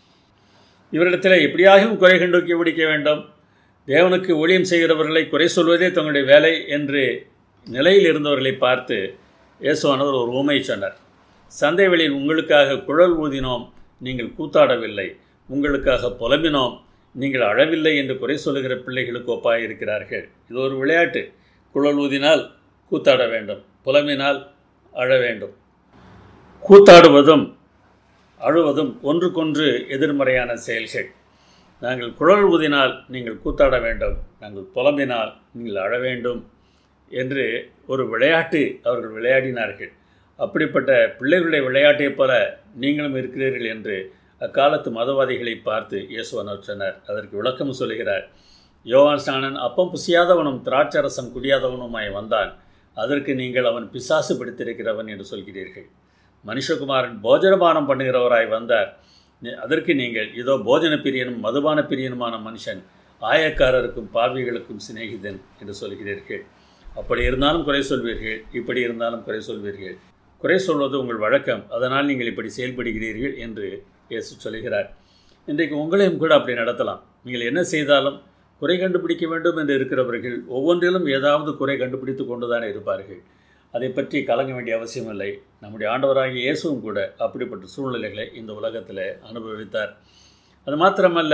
இவரிடத்தில் எப்படியாகவும் குறை கண்டுக்கி பிடிக்க வேண்டும் தேவனுக்கு ஊழியம் செய்கிறவர்களை குறை சொல்வதே தங்களுடைய வேலை என்று நிலையில் இருந்தவர்களை பார்த்து இயேசுவானவர் ஒரு உண்மை சொன்னார் சந்தை வெளியில் உங்களுக்காக குழல் ஊதினோம் நீங்கள் கூத்தாடவில்லை உங்களுக்காக புலம்பினோம் நீங்கள் அழவில்லை என்று குறை சொல்லுகிற பிள்ளைகளுக்கு ஒப்பாக இருக்கிறார்கள் இது ஒரு விளையாட்டு குழல் ஊதினால் கூத்தாட வேண்டும் புலம்பினால் அழ வேண்டும் கூத்தாடுவதும் அழுவதும் ஒன்றுக்கொன்று எதிர்மறையான செயல்கள் நாங்கள் குழல் ஊதினால் நீங்கள் கூத்தாட வேண்டும் நாங்கள் புலம்பினால் நீங்கள் அழ வேண்டும் என்று ஒரு விளையாட்டு அவர்கள் விளையாடினார்கள் அப்படிப்பட்ட பிள்ளைகளுடைய விளையாட்டைப் போல நீங்களும் இருக்கிறீர்கள் என்று அக்காலத்து மதவாதிகளை பார்த்து இயேசுவனர் சொன்னார் அதற்கு விளக்கம் சொல்கிறார் யோவான் ஸ்நானன் அப்பம் புசியாதவனும் திராட்சரசம் குடியாதவனுமாய் வந்தான் அதற்கு நீங்கள் அவன் பிசாசு பிடித்திருக்கிறவன் என்று சொல்கிறீர்கள் மனுஷகுமாரன் போஜனபானம் பண்ணுகிறவராய் வந்தார் அதற்கு நீங்கள் இதோ போஜன பிரியனும் மதுபான பிரியனுமான மனுஷன் ஆயக்காரருக்கும் பார்வைகளுக்கும் சிநேகிதன் என்று சொல்கிறீர்கள் அப்படி இருந்தாலும் குறை சொல்வீர்கள் இப்படி இருந்தாலும் குறை சொல்வீர்கள் குறை சொல்வது உங்கள் வழக்கம் அதனால் நீங்கள் இப்படி செயல்படுகிறீர்கள் என்று இயேசு சொல்கிறார் இன்றைக்கு உங்களையும் கூட அப்படி நடத்தலாம் நீங்கள் என்ன செய்தாலும் குறை கண்டுபிடிக்க வேண்டும் என்று இருக்கிறவர்கள் ஒவ்வொன்றிலும் ஏதாவது குறை கண்டுபிடித்து கொண்டுதானே இருப்பார்கள் அதை பற்றி கலங்க வேண்டிய அவசியமில்லை நம்முடைய ஆண்டவராகிய இயேசுவும் கூட அப்படிப்பட்ட சூழ்நிலைகளை இந்த உலகத்தில் அனுபவித்தார் அது மாத்திரமல்ல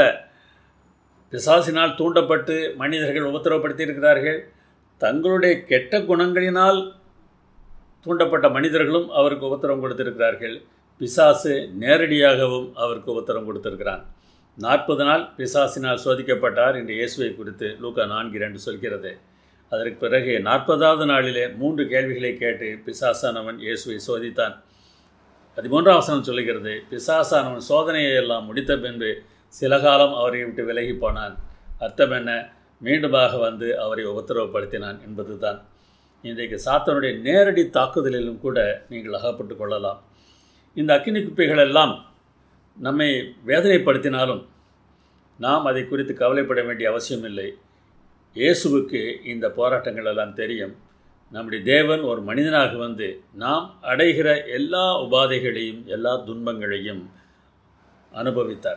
பிசாசினால் தூண்டப்பட்டு மனிதர்கள் உபத்திரவப்படுத்தியிருக்கிறார்கள் தங்களுடைய கெட்ட குணங்களினால் தூண்டப்பட்ட மனிதர்களும் அவருக்கு உபத்திரம் கொடுத்திருக்கிறார்கள் பிசாசு நேரடியாகவும் அவருக்கு உபத்திரம் கொடுத்திருக்கிறான் நாற்பது நாள் பிசாசினால் சோதிக்கப்பட்டார் என்று இயேசுவை குறித்து லூக்கா நான்கு இரண்டு சொல்கிறது அதற்கு பிறகு நாற்பதாவது நாளிலே மூன்று கேள்விகளை கேட்டு பிசாசானவன் இயேசுவை சோதித்தான் பதிமூன்றாம் வசனம் சொல்லுகிறது பிசாசானவன் சோதனையை எல்லாம் முடித்த பின்பு சில காலம் அவரை விட்டு விலகி போனான் அர்த்தம் என்ன மீண்டுமாக வந்து அவரை உபத்திரவப்படுத்தினான் என்பது தான் இன்றைக்கு சாத்தனுடைய நேரடி தாக்குதலிலும் கூட நீங்கள் அகப்பட்டு கொள்ளலாம் இந்த அக்கினி குப்பைகள் எல்லாம் நம்மை வேதனைப்படுத்தினாலும் நாம் அதை குறித்து கவலைப்பட வேண்டிய அவசியம் இல்லை இயேசுவுக்கு இந்த போராட்டங்கள் எல்லாம் தெரியும் நம்முடைய தேவன் ஒரு மனிதனாக வந்து நாம் அடைகிற எல்லா உபாதைகளையும் எல்லா துன்பங்களையும் அனுபவித்தார்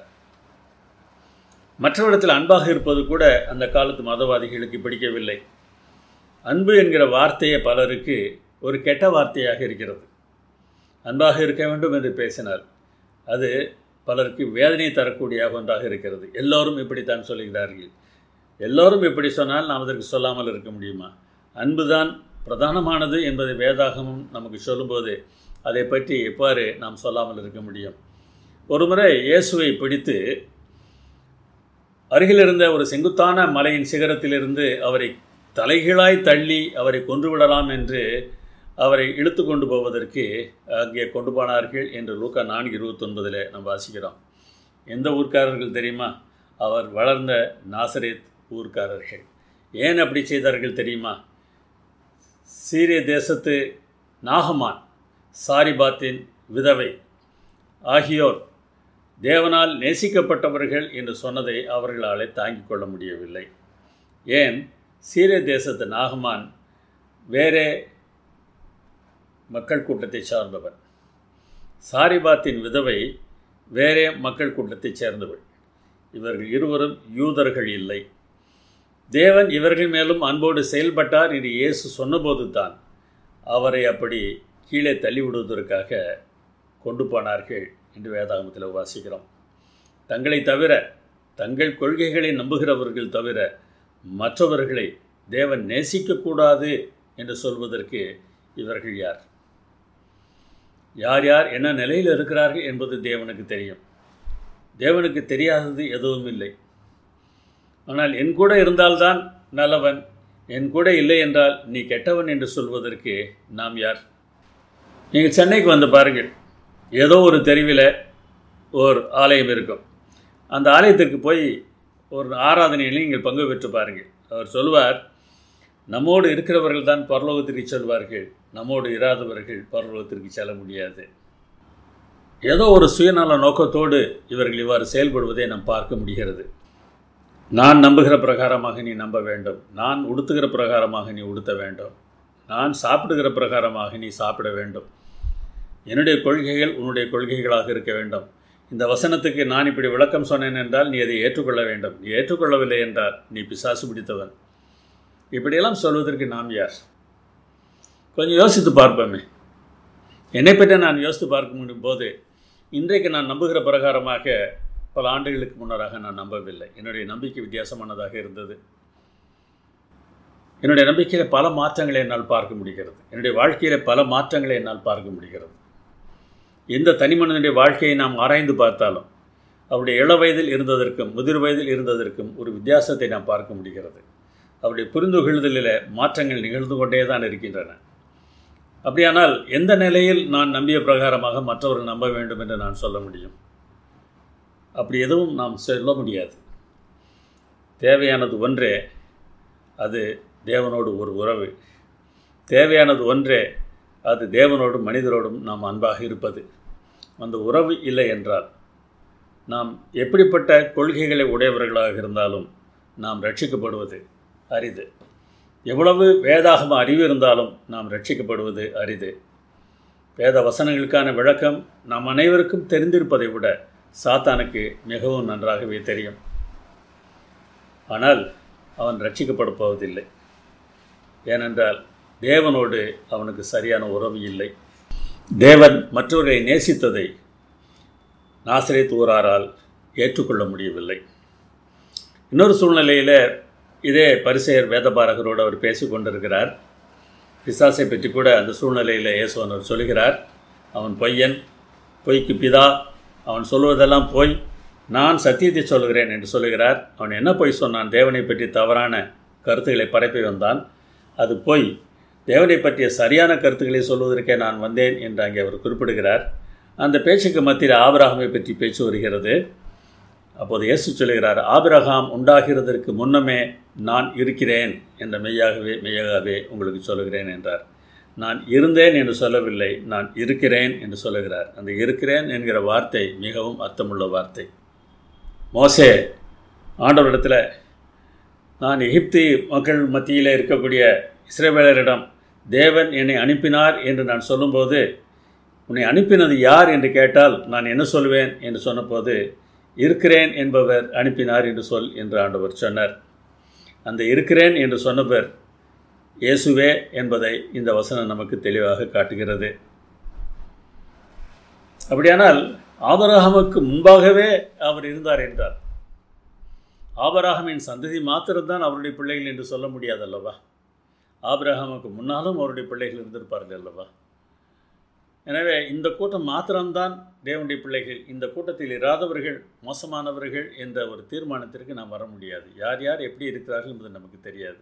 மற்றவரிடத்தில் அன்பாக இருப்பது கூட அந்த காலத்து மதவாதிகளுக்கு பிடிக்கவில்லை அன்பு என்கிற வார்த்தையே பலருக்கு ஒரு கெட்ட வார்த்தையாக இருக்கிறது அன்பாக இருக்க வேண்டும் என்று பேசினார் அது பலருக்கு வேதனை தரக்கூடிய ஒன்றாக இருக்கிறது எல்லோரும் இப்படித்தான் சொல்லுகிறார்கள் எல்லோரும் இப்படி சொன்னால் நாம் அதற்கு சொல்லாமல் இருக்க முடியுமா அன்புதான் பிரதானமானது என்பதை வேதாகமும் நமக்கு சொல்லும்போது அதை பற்றி எவ்வாறு நாம் சொல்லாமல் இருக்க முடியும் ஒருமுறை இயேசுவை பிடித்து அருகில் இருந்த ஒரு செங்குத்தான மலையின் சிகரத்திலிருந்து அவரை தலைகீழாய் தள்ளி அவரை கொன்றுவிடலாம் என்று அவரை இழுத்து கொண்டு போவதற்கு அங்கே கொண்டு போனார்கள் என்று லூக்கா நான்கு இருபத்தொன்பதில் நாம் வாசிக்கிறோம் எந்த ஊர்க்காரர்கள் தெரியுமா அவர் வளர்ந்த நாசரேத் ஊர்க்காரர்கள் ஏன் அப்படி செய்தார்கள் தெரியுமா சீரிய தேசத்து நாகமான் சாரிபாத்தின் விதவை ஆகியோர் தேவனால் நேசிக்கப்பட்டவர்கள் என்று சொன்னதை அவர்களால் தாங்கிக் கொள்ள முடியவில்லை ஏன் சீரிய தேசத்து நாகமான் வேறே மக்கள் கூட்டத்தை சார்ந்தவர் சாரிபாத்தின் விதவை வேறே மக்கள் கூட்டத்தைச் சேர்ந்தவள் இவர்கள் இருவரும் யூதர்கள் இல்லை தேவன் இவர்கள் மேலும் அன்போடு செயல்பட்டார் என்று இயேசு சொன்னபோது தான் அவரை அப்படி கீழே தள்ளிவிடுவதற்காக கொண்டு போனார்கள் என்று வேதாகமத்தில் வாசிக்கிறோம் தங்களை தவிர தங்கள் கொள்கைகளை நம்புகிறவர்கள் தவிர மற்றவர்களை தேவன் நேசிக்கக்கூடாது என்று சொல்வதற்கு இவர்கள் யார் யார் யார் என்ன நிலையில் இருக்கிறார்கள் என்பது தேவனுக்கு தெரியும் தேவனுக்கு தெரியாதது எதுவும் இல்லை ஆனால் என் கூட இருந்தால்தான் நல்லவன் என் கூட இல்லை என்றால் நீ கெட்டவன் என்று சொல்வதற்கு நாம் யார் நீங்கள் சென்னைக்கு வந்து பாருங்கள் ஏதோ ஒரு தெருவில் ஒரு ஆலயம் இருக்கும் அந்த ஆலயத்துக்கு போய் ஒரு ஆராதனையில் நீங்கள் பங்கு பெற்று பாருங்கள் அவர் சொல்வார் நம்மோடு இருக்கிறவர்கள் தான் பரலோகத்திற்கு செல்வார்கள் நம்மோடு இராதவர்கள் பரலோகத்திற்கு செல்ல முடியாது ஏதோ ஒரு சுயநல நோக்கத்தோடு இவர்கள் இவ்வாறு செயல்படுவதை நாம் பார்க்க முடிகிறது நான் நம்புகிற பிரகாரமாக நீ நம்ப வேண்டும் நான் உடுத்துகிற பிரகாரமாக நீ உடுத்த வேண்டும் நான் சாப்பிடுகிற பிரகாரமாக நீ சாப்பிட வேண்டும் என்னுடைய கொள்கைகள் உன்னுடைய கொள்கைகளாக இருக்க வேண்டும் இந்த வசனத்துக்கு நான் இப்படி விளக்கம் சொன்னேன் என்றால் நீ அதை ஏற்றுக்கொள்ள வேண்டும் நீ ஏற்றுக்கொள்ளவில்லை என்றால் நீ பிசாசு பிடித்தவன் இப்படியெல்லாம் சொல்வதற்கு நாம் யார் கொஞ்சம் யோசித்து பார்ப்போமே என்னை பற்றி நான் யோசித்து பார்க்க முடியும் போது இன்றைக்கு நான் நம்புகிற பிரகாரமாக பல ஆண்டுகளுக்கு முன்னராக நான் நம்பவில்லை என்னுடைய நம்பிக்கை வித்தியாசமானதாக இருந்தது என்னுடைய நம்பிக்கையில் பல மாற்றங்களை என்னால் பார்க்க முடிகிறது என்னுடைய வாழ்க்கையில் பல மாற்றங்களை என்னால் பார்க்க முடிகிறது எந்த தனிமனிதனுடைய வாழ்க்கையை நாம் ஆராய்ந்து பார்த்தாலும் அவருடைய இள வயதில் இருந்ததற்கும் முதிர் வயதில் இருந்ததற்கும் ஒரு வித்தியாசத்தை நாம் பார்க்க முடிகிறது அவருடைய புரிந்து கொள்ளுதலில் மாற்றங்கள் நிகழ்ந்து கொண்டே தான் இருக்கின்றன அப்படியானால் எந்த நிலையில் நான் நம்பிய பிரகாரமாக மற்றவர்கள் நம்ப வேண்டும் என்று நான் சொல்ல முடியும் அப்படி எதுவும் நாம் சொல்ல முடியாது தேவையானது ஒன்றே அது தேவனோடு ஒரு உறவு தேவையானது ஒன்றே அது தேவனோடும் மனிதரோடும் நாம் அன்பாக இருப்பது அந்த உறவு இல்லை என்றால் நாம் எப்படிப்பட்ட கொள்கைகளை உடையவர்களாக இருந்தாலும் நாம் ரட்சிக்கப்படுவது அரிது எவ்வளவு வேதாகம அறிவு இருந்தாலும் நாம் ரட்சிக்கப்படுவது அரிது வேத வசனங்களுக்கான விளக்கம் நாம் அனைவருக்கும் தெரிந்திருப்பதை விட சாத்தானுக்கு மிகவும் நன்றாகவே தெரியும் ஆனால் அவன் ரட்சிக்கப்பட போவதில்லை ஏனென்றால் தேவனோடு அவனுக்கு சரியான உறவு இல்லை தேவன் மற்றவர்களை நேசித்ததை நாசிரியத் ஊராரால் ஏற்றுக்கொள்ள முடியவில்லை இன்னொரு சூழ்நிலையில் இதே பரிசெயர் வேதபாரகரோடு அவர் பேசி கொண்டிருக்கிறார் பிசாசை பற்றி கூட அந்த சூழ்நிலையில் இயேசுவனர் சொல்கிறார் அவன் பொய்யன் பொய்க்கு பிதா அவன் சொல்வதெல்லாம் பொய் நான் சத்தியத்தை சொல்கிறேன் என்று சொல்லுகிறார் அவன் என்ன பொய் சொன்னான் தேவனை பற்றி தவறான கருத்துக்களை பரப்பி வந்தான் அது பொய் தேவனை பற்றிய சரியான கருத்துக்களை சொல்வதற்கே நான் வந்தேன் என்று அங்கே அவர் குறிப்பிடுகிறார் அந்த பேச்சுக்கு மத்தியில் ஆபிரகாமை பற்றி பேச்சு வருகிறது அப்போது இயேசு சொல்கிறார் ஆபிரகாம் உண்டாகிறதற்கு முன்னமே நான் இருக்கிறேன் என்ற மெய்யாகவே மெய்யாகவே உங்களுக்கு சொல்லுகிறேன் என்றார் நான் இருந்தேன் என்று சொல்லவில்லை நான் இருக்கிறேன் என்று சொல்லுகிறார் அந்த இருக்கிறேன் என்கிற வார்த்தை மிகவும் அர்த்தமுள்ள வார்த்தை மோசே ஆண்டவரிடத்தில் நான் எகிப்தி மக்கள் மத்தியில் இருக்கக்கூடிய இஸ்ரேவேலரிடம் தேவன் என்னை அனுப்பினார் என்று நான் சொல்லும்போது உன்னை அனுப்பினது யார் என்று கேட்டால் நான் என்ன சொல்வேன் என்று சொன்னபோது இருக்கிறேன் என்பவர் அனுப்பினார் என்று சொல் என்று ஆண்டவர் சொன்னார் அந்த இருக்கிறேன் என்று சொன்னவர் இயேசுவே என்பதை இந்த வசனம் நமக்கு தெளிவாக காட்டுகிறது அப்படியானால் ஆபரகமுக்கு முன்பாகவே அவர் இருந்தார் என்றார் ஆபரகமின் சந்ததி மாத்திரம்தான் அவருடைய பிள்ளைகள் என்று சொல்ல முடியாதல்லவா ஆபிரகாமுக்கு முன்னாலும் அவருடைய பிள்ளைகள் இருந்திருப்பார்கள் அல்லவா எனவே இந்த கூட்டம் மாத்திரம்தான் தேவனுடைய பிள்ளைகள் இந்த கூட்டத்தில் இராதவர்கள் மோசமானவர்கள் என்ற ஒரு தீர்மானத்திற்கு நாம் வர முடியாது யார் யார் எப்படி இருக்கிறார்கள் என்பது நமக்கு தெரியாது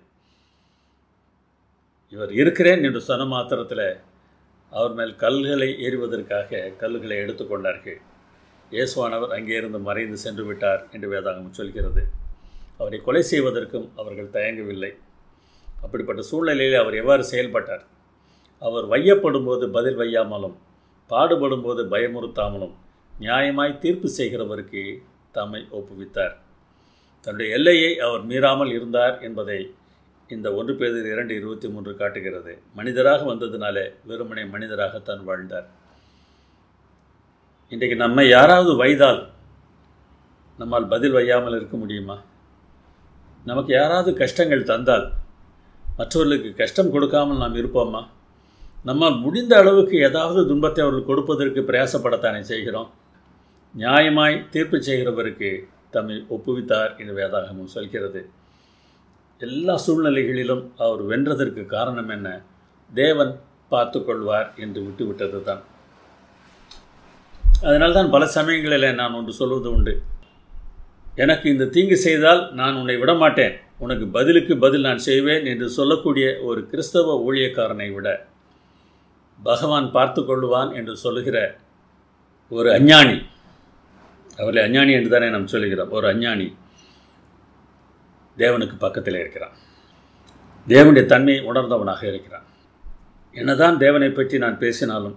இவர் இருக்கிறேன் என்று சொன்ன மாத்திரத்தில் அவர் மேல் கல்களை ஏறுவதற்காக கல்லுகளை எடுத்துக்கொண்டார்கள் இயேசுவானவர் அங்கே இருந்து மறைந்து சென்று விட்டார் என்று வேதாகம் சொல்கிறது அவரை கொலை செய்வதற்கும் அவர்கள் தயங்கவில்லை அப்படிப்பட்ட சூழ்நிலையில் அவர் எவ்வாறு செயல்பட்டார் அவர் வையப்படும்போது பதில் வையாமலும் பாடுபடும்போது பயமுறுத்தாமலும் நியாயமாய் தீர்ப்பு செய்கிறவருக்கு தம்மை ஒப்புவித்தார் தன்னுடைய எல்லையை அவர் மீறாமல் இருந்தார் என்பதை இந்த ஒன்று பேர் இரண்டு இருபத்தி மூன்று காட்டுகிறது மனிதராக வந்ததினாலே வெறுமனே மனிதராகத்தான் வாழ்ந்தார் இன்றைக்கு நம்மை யாராவது வைதால் நம்மால் பதில் வையாமல் இருக்க முடியுமா நமக்கு யாராவது கஷ்டங்கள் தந்தால் மற்றவர்களுக்கு கஷ்டம் கொடுக்காமல் நாம் இருப்போமா நம்மால் முடிந்த அளவுக்கு ஏதாவது துன்பத்தை அவர்கள் கொடுப்பதற்கு பிரயாசப்படத்தானே செய்கிறோம் நியாயமாய் தீர்ப்பு செய்கிறவருக்கு தம்மை ஒப்புவித்தார் என்று வேதாகமும் சொல்கிறது எல்லா சூழ்நிலைகளிலும் அவர் வென்றதற்கு காரணம் என்ன தேவன் பார்த்து கொள்வார் என்று விட்டுவிட்டது தான் அதனால்தான் பல சமயங்களில் நான் ஒன்று சொல்வது உண்டு எனக்கு இந்த தீங்கு செய்தால் நான் உன்னை விடமாட்டேன் உனக்கு பதிலுக்கு பதில் நான் செய்வேன் என்று சொல்லக்கூடிய ஒரு கிறிஸ்தவ ஊழியக்காரனை விட பகவான் பார்த்து கொள்வான் என்று சொல்லுகிற ஒரு அஞ்ஞானி அவர்களை அஞ்ஞானி என்று தானே நாம் சொல்லுகிறோம் ஒரு அஞ்ஞானி தேவனுக்கு பக்கத்தில் இருக்கிறான் தேவனுடைய தன்மையை உணர்ந்தவனாக இருக்கிறான் என்னதான் தேவனை பற்றி நான் பேசினாலும்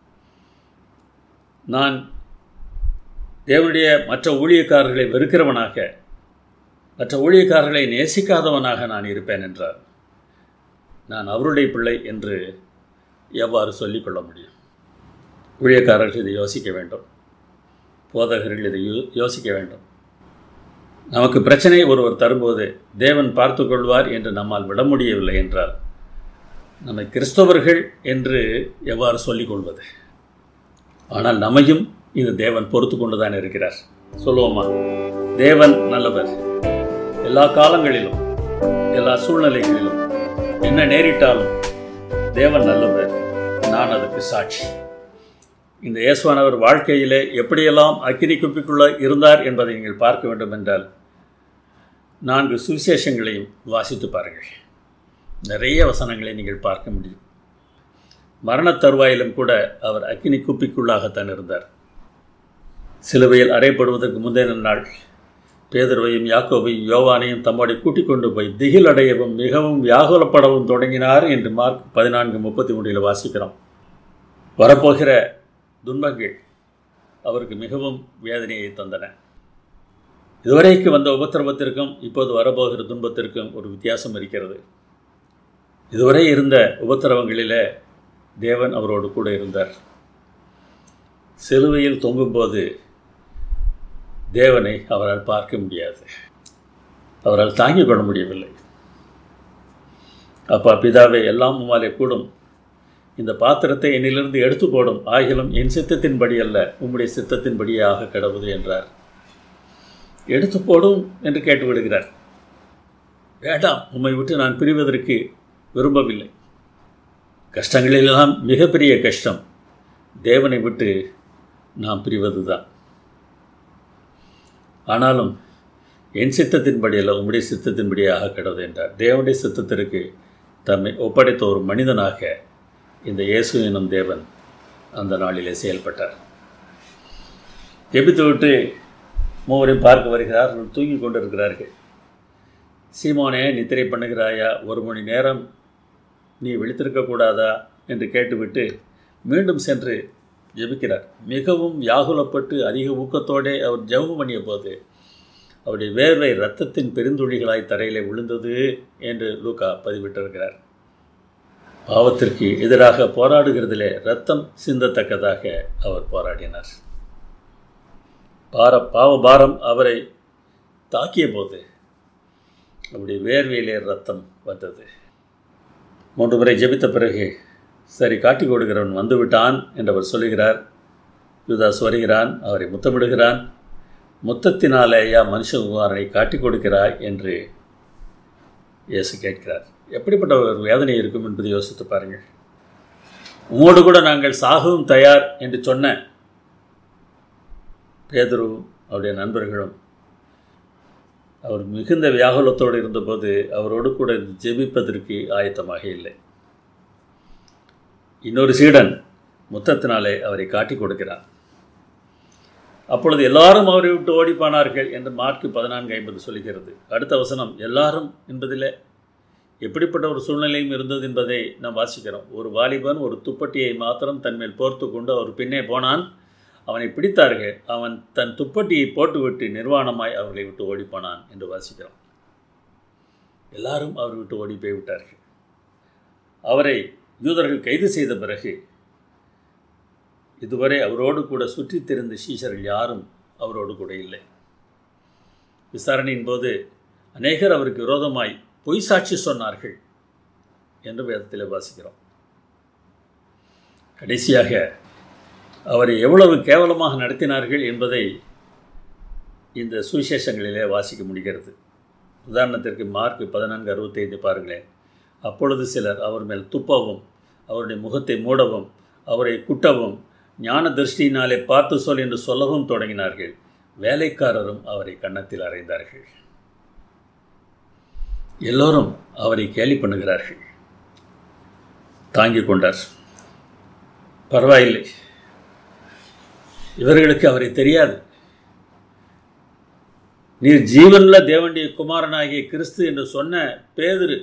நான் தேவனுடைய மற்ற ஊழியக்காரர்களை வெறுக்கிறவனாக மற்ற ஊழியக்காரர்களை நேசிக்காதவனாக நான் இருப்பேன் என்றார் நான் அவருடைய பிள்ளை என்று எவ்வாறு சொல்லிக்கொள்ள முடியும் ஊழியக்காரர்கள் இதை யோசிக்க வேண்டும் போதகர்கள் இதை யோ யோசிக்க வேண்டும் நமக்கு பிரச்சனை ஒருவர் தரும்போது தேவன் பார்த்து கொள்வார் என்று நம்மால் விட முடியவில்லை என்றால் நம்மை கிறிஸ்தவர்கள் என்று எவ்வாறு சொல்லிக் கொள்வது ஆனால் நம்மையும் இந்த தேவன் பொறுத்து கொண்டு தான் இருக்கிறார் சொல்லுவோமா தேவன் நல்லவர் எல்லா காலங்களிலும் எல்லா சூழ்நிலைகளிலும் என்ன நேரிட்டாலும் தேவன் நல்லவர் நான் அதுக்கு சாட்சி இந்த இயேசுவானவர் வாழ்க்கையிலே எப்படியெல்லாம் அக்கினி குப்பிக்குள்ளே இருந்தார் என்பதை நீங்கள் பார்க்க வேண்டும் என்றால் நான்கு சுவிசேஷங்களையும் வாசித்து பாருங்கள் நிறைய வசனங்களை நீங்கள் பார்க்க முடியும் மரணத் தருவாயிலும் கூட அவர் அக்கினி குப்பிக்குள்ளாகத்தான் இருந்தார் சிலுவையில் அறையப்படுவதற்கு முந்தைய நாள் பேதர்வையும் யாக்கோவையும் யோவானையும் தம்மோடு கூட்டிக் கொண்டு போய் திகில் அடையவும் மிகவும் வியாகுலப்படவும் தொடங்கினார் என்று மார்க் பதினான்கு முப்பத்தி மூன்றில் வாசிக்கிறோம் வரப்போகிற துன்பங்கள் அவருக்கு மிகவும் வேதனையை தந்தன இதுவரைக்கு வந்த உபத்திரவத்திற்கும் இப்போது வரப்போகிற துன்பத்திற்கும் ஒரு வித்தியாசம் இருக்கிறது இதுவரை இருந்த உபத்திரவங்களிலே தேவன் அவரோடு கூட இருந்தார் சிலுவையில் தொங்கும்போது தேவனை அவரால் பார்க்க முடியாது அவரால் தாங்கிக் கொள்ள முடியவில்லை அப்பா பிதாவை எல்லாம் உமாலே கூடும் இந்த பாத்திரத்தை என்னிலிருந்து எடுத்து போடும் ஆகிலும் என் சித்தத்தின்படி அல்ல உம்முடைய சித்தத்தின்படியே ஆக கிடவுது என்றார் எடுத்து போடும் என்று கேட்டு விடுகிறார் வேண்டாம் உம்மை விட்டு நான் பிரிவதற்கு விரும்பவில்லை கஷ்டங்களிலெல்லாம் மிகப்பெரிய கஷ்டம் தேவனை விட்டு நாம் பிரிவது தான் ஆனாலும் என் சித்தத்தின்படி அல்ல உம்முடைய சித்தத்தின்படியே ஆக கிடவுது என்றார் தேவனுடைய சித்தத்திற்கு தம்மை ஒப்படைத்த ஒரு மனிதனாக இந்த இயேசு எனும் தேவன் அந்த நாளிலே செயல்பட்டார் ஜெபித்து விட்டு மூவரையும் பார்க்க வருகிறார்கள் தூங்கி கொண்டிருக்கிறார்கள் சீமோனே நித்திரை பண்ணுகிறாயா ஒரு மணி நேரம் நீ விழித்திருக்கக்கூடாதா என்று கேட்டுவிட்டு மீண்டும் சென்று ஜெபிக்கிறார் மிகவும் வியாகுலப்பட்டு அதிக ஊக்கத்தோடே அவர் ஜெபம் பண்ணிய போது அவருடைய வேர்வை இரத்தத்தின் பெருந்துளிகளாய் தரையிலே விழுந்தது என்று லூக்கா பதிவிட்டிருக்கிறார் பாவத்திற்கு எதிராக போராடுகிறதிலே ரத்தம் சிந்தத்தக்கதாக அவர் போராடினார் பார பாவ பாரம் அவரை தாக்கிய போது அவருடைய வேர்வையிலே ரத்தம் வந்தது மூன்று முறை ஜெபித்த பிறகு சரி காட்டி கொடுக்கிறவன் வந்துவிட்டான் என்று அவர் சொல்லுகிறார் யுதாஸ் வருகிறான் அவரை முத்தமிடுகிறான் முத்தத்தினாலேயா மனுஷகுமாரனை காட்டி கொடுக்கிறாய் என்று இயேசு கேட்கிறார் எப்படிப்பட்ட ஒரு வேதனை இருக்கும் என்பதை யோசித்து பாருங்கள் உம்மோடு கூட நாங்கள் சாகவும் தயார் என்று சொன்ன பேதுருவும் அவருடைய நண்பர்களும் அவர் மிகுந்த வியாகுலத்தோடு இருந்தபோது அவரோடு கூட ஜெபிப்பதற்கு ஆயத்தமாக இல்லை இன்னொரு சீடன் முத்தத்தினாலே அவரை காட்டி கொடுக்கிறார் அப்பொழுது எல்லாரும் அவரை விட்டு ஓடிப்பானார்கள் என்று மார்க்கு பதினான்கு ஐம்பது சொல்கிறது அடுத்த வசனம் எல்லாரும் என்பதில் எப்படிப்பட்ட ஒரு சூழ்நிலையும் இருந்தது என்பதை நாம் வாசிக்கிறோம் ஒரு வாலிபன் ஒரு துப்பட்டியை மாத்திரம் தன்மேல் போர்த்து கொண்டு அவர் பின்னே போனான் அவனை பிடித்தார்கள் அவன் தன் துப்பட்டியை போட்டுவிட்டு நிர்வாணமாய் அவர்களை விட்டு ஓடிப்போனான் என்று வாசிக்கிறோம் எல்லாரும் அவர் விட்டு ஓடி போய் விட்டார்கள் அவரை யூதர்கள் கைது செய்த பிறகு இதுவரை அவரோடு கூட சுற்றித் திரிந்த சீஷர்கள் யாரும் அவரோடு கூட இல்லை விசாரணையின் போது அநேகர் அவருக்கு விரோதமாய் பொய் சாட்சி சொன்னார்கள் என்று வேதத்தில் வாசிக்கிறோம் கடைசியாக அவரை எவ்வளவு கேவலமாக நடத்தினார்கள் என்பதை இந்த சுவிசேஷங்களிலே வாசிக்க முடிகிறது உதாரணத்திற்கு மார்க் பதினான்கு அறுபத்தைந்து பாருங்களேன் அப்பொழுது சிலர் அவர் மேல் துப்பவும் அவருடைய முகத்தை மூடவும் அவரை குட்டவும் ஞான திருஷ்டியினாலே பார்த்து சொல் என்று சொல்லவும் தொடங்கினார்கள் வேலைக்காரரும் அவரை கன்னத்தில் அறைந்தார்கள் எல்லோரும் அவரை கேலி பண்ணுகிறார்கள் தாங்கிக் கொண்டார் பரவாயில்லை இவர்களுக்கு அவரை தெரியாது நீர் ஜீவனுள்ள தேவனுடைய குமாரனாகிய கிறிஸ்து என்று சொன்ன பேதுரு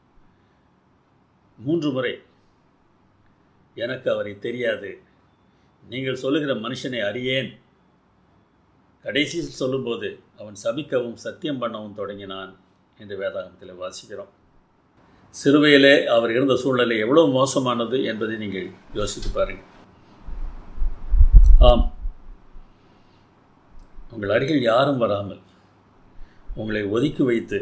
மூன்று முறை எனக்கு அவரை தெரியாது நீங்கள் சொல்லுகிற மனுஷனை அறியேன் கடைசியில் சொல்லும்போது அவன் சபிக்கவும் சத்தியம் பண்ணவும் தொடங்கினான் என்று வேதாகமத்தில் வாசிக்கிறோம் சிறுவையிலே அவர் இருந்த சூழ்நிலை எவ்வளவு மோசமானது என்பதை நீங்கள் யோசித்து பாருங்கள் ஆம் உங்கள் அருகில் யாரும் வராமல் உங்களை ஒதுக்கி வைத்து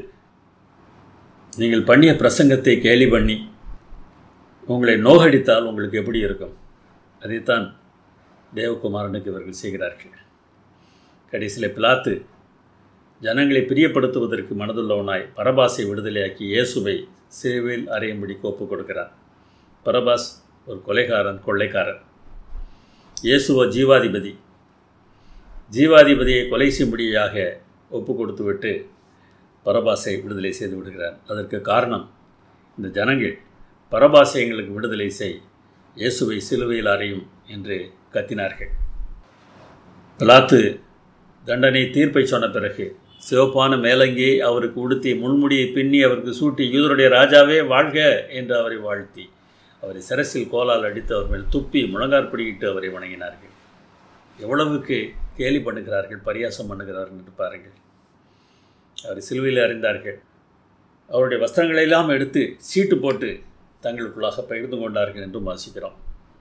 நீங்கள் பண்ணிய பிரசங்கத்தை கேலி பண்ணி உங்களை நோகடித்தால் உங்களுக்கு எப்படி இருக்கும் அதைத்தான் தேவகுமாரனுக்கு இவர்கள் செய்கிறார்கள் கடைசியில் பிலாத்து ஜனங்களை பிரியப்படுத்துவதற்கு மனதுள்ளவனாய் பரபாசை விடுதலையாக்கி இயேசுவை சிறுவில் அறையும்படி கோப்பு கொடுக்கிறார் பரபாஸ் ஒரு கொலைகாரன் கொள்ளைக்காரன் இயேசுவோ ஜீவாதிபதி ஜீவாதிபதியை கொலை செய்யும்படியாக ஒப்பு கொடுத்துவிட்டு பரபாசை விடுதலை செய்து விடுகிறார் அதற்கு காரணம் இந்த ஜனங்கள் பரபாசை எங்களுக்கு விடுதலை செய் இயேசுவை சிலுவையில் அறையும் என்று கத்தினார்கள் பிலாத்து தண்டனை தீர்ப்பை சொன்ன பிறகு சிவப்பான மேலங்கி அவருக்கு உடுத்தி முள்முடியை பின்னி அவருக்கு சூட்டி யூதருடைய ராஜாவே வாழ்க என்று அவரை வாழ்த்தி அவரை சிரசில் கோலால் அடித்து அவர் மேல் துப்பி முழங்கார்படியிட்டு அவரை வணங்கினார்கள் எவ்வளவுக்கு கேலி பண்ணுகிறார்கள் பரியாசம் பண்ணுகிறார்கள் என்று பாருங்கள் அவரை சிலுவையில் அறிந்தார்கள் அவருடைய வஸ்திரங்களை எல்லாம் எடுத்து சீட்டு போட்டு தங்களுக்குள்ளாக பகிர்ந்து கொண்டார்கள் என்றும் வாசிக்கிறோம்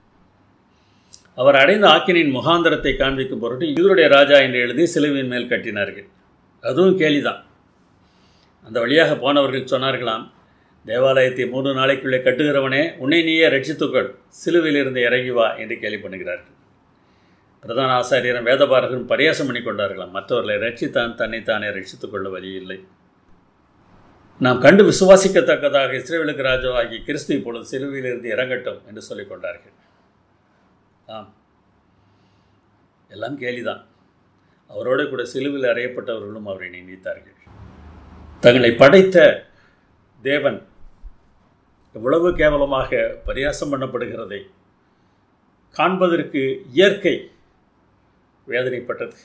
அவர் அடைந்த ஆக்கினின் முகாந்திரத்தை காண்பிக்கும் பொருட்டு இவருடைய ராஜா என்று எழுதி சிலுவையின் மேல் கட்டினார்கள் அதுவும் கேலிதான் அந்த வழியாக போனவர்கள் சொன்னார்களாம் தேவாலயத்தை மூன்று நாளைக்குள்ளே கட்டுகிறவனே உன்னை நீயே ரட்சித்துக்கொள் சிலுவையிலிருந்து இறங்கி வா என்று கேலி பண்ணுகிறார்கள் பிரதான ஆசாரியரும் வேதபாரகரும் பரியாசம் பண்ணி கொண்டார்களாம் மற்றவர்களை ரட்சித்தான் தன்னைத்தானே ரட்சித்துக் கொள்ள வழியில்லை நாம் கண்டு விசுவாசிக்கத்தக்கதாக இஸ்ரேலுக்கு ராஜாவாகி கிறிஸ்து இப்பொழுது சிலுவையிலிருந்து இறங்கட்டும் என்று சொல்லிக் கொண்டார்கள் ஆம் எல்லாம் கேலிதான் அவரோடு கூட சிலுவில் அறையப்பட்டவர்களும் அவரை நினைத்தார்கள் தங்களை படைத்த தேவன் எவ்வளவு கேவலமாக பரியாசம் பண்ணப்படுகிறதை காண்பதற்கு இயற்கை வேதனைப்பட்டது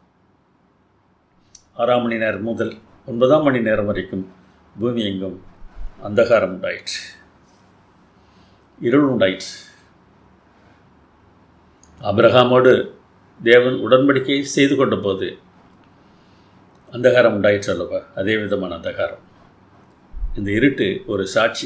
ஆறாம் மணி நேரம் முதல் ஒன்பதாம் மணி நேரம் வரைக்கும் பூமி எங்கும் அந்தகாரம் உண்டாயிற்று இருள் உண்டாயிற்று அபிரகாமோடு தேவன் உடன்படிக்கை செய்து கொண்ட போது அந்தகாரம் உண்டாயிற்று அல்லவா அதே விதமான அந்தகாரம் இந்த இருட்டு ஒரு சாட்சி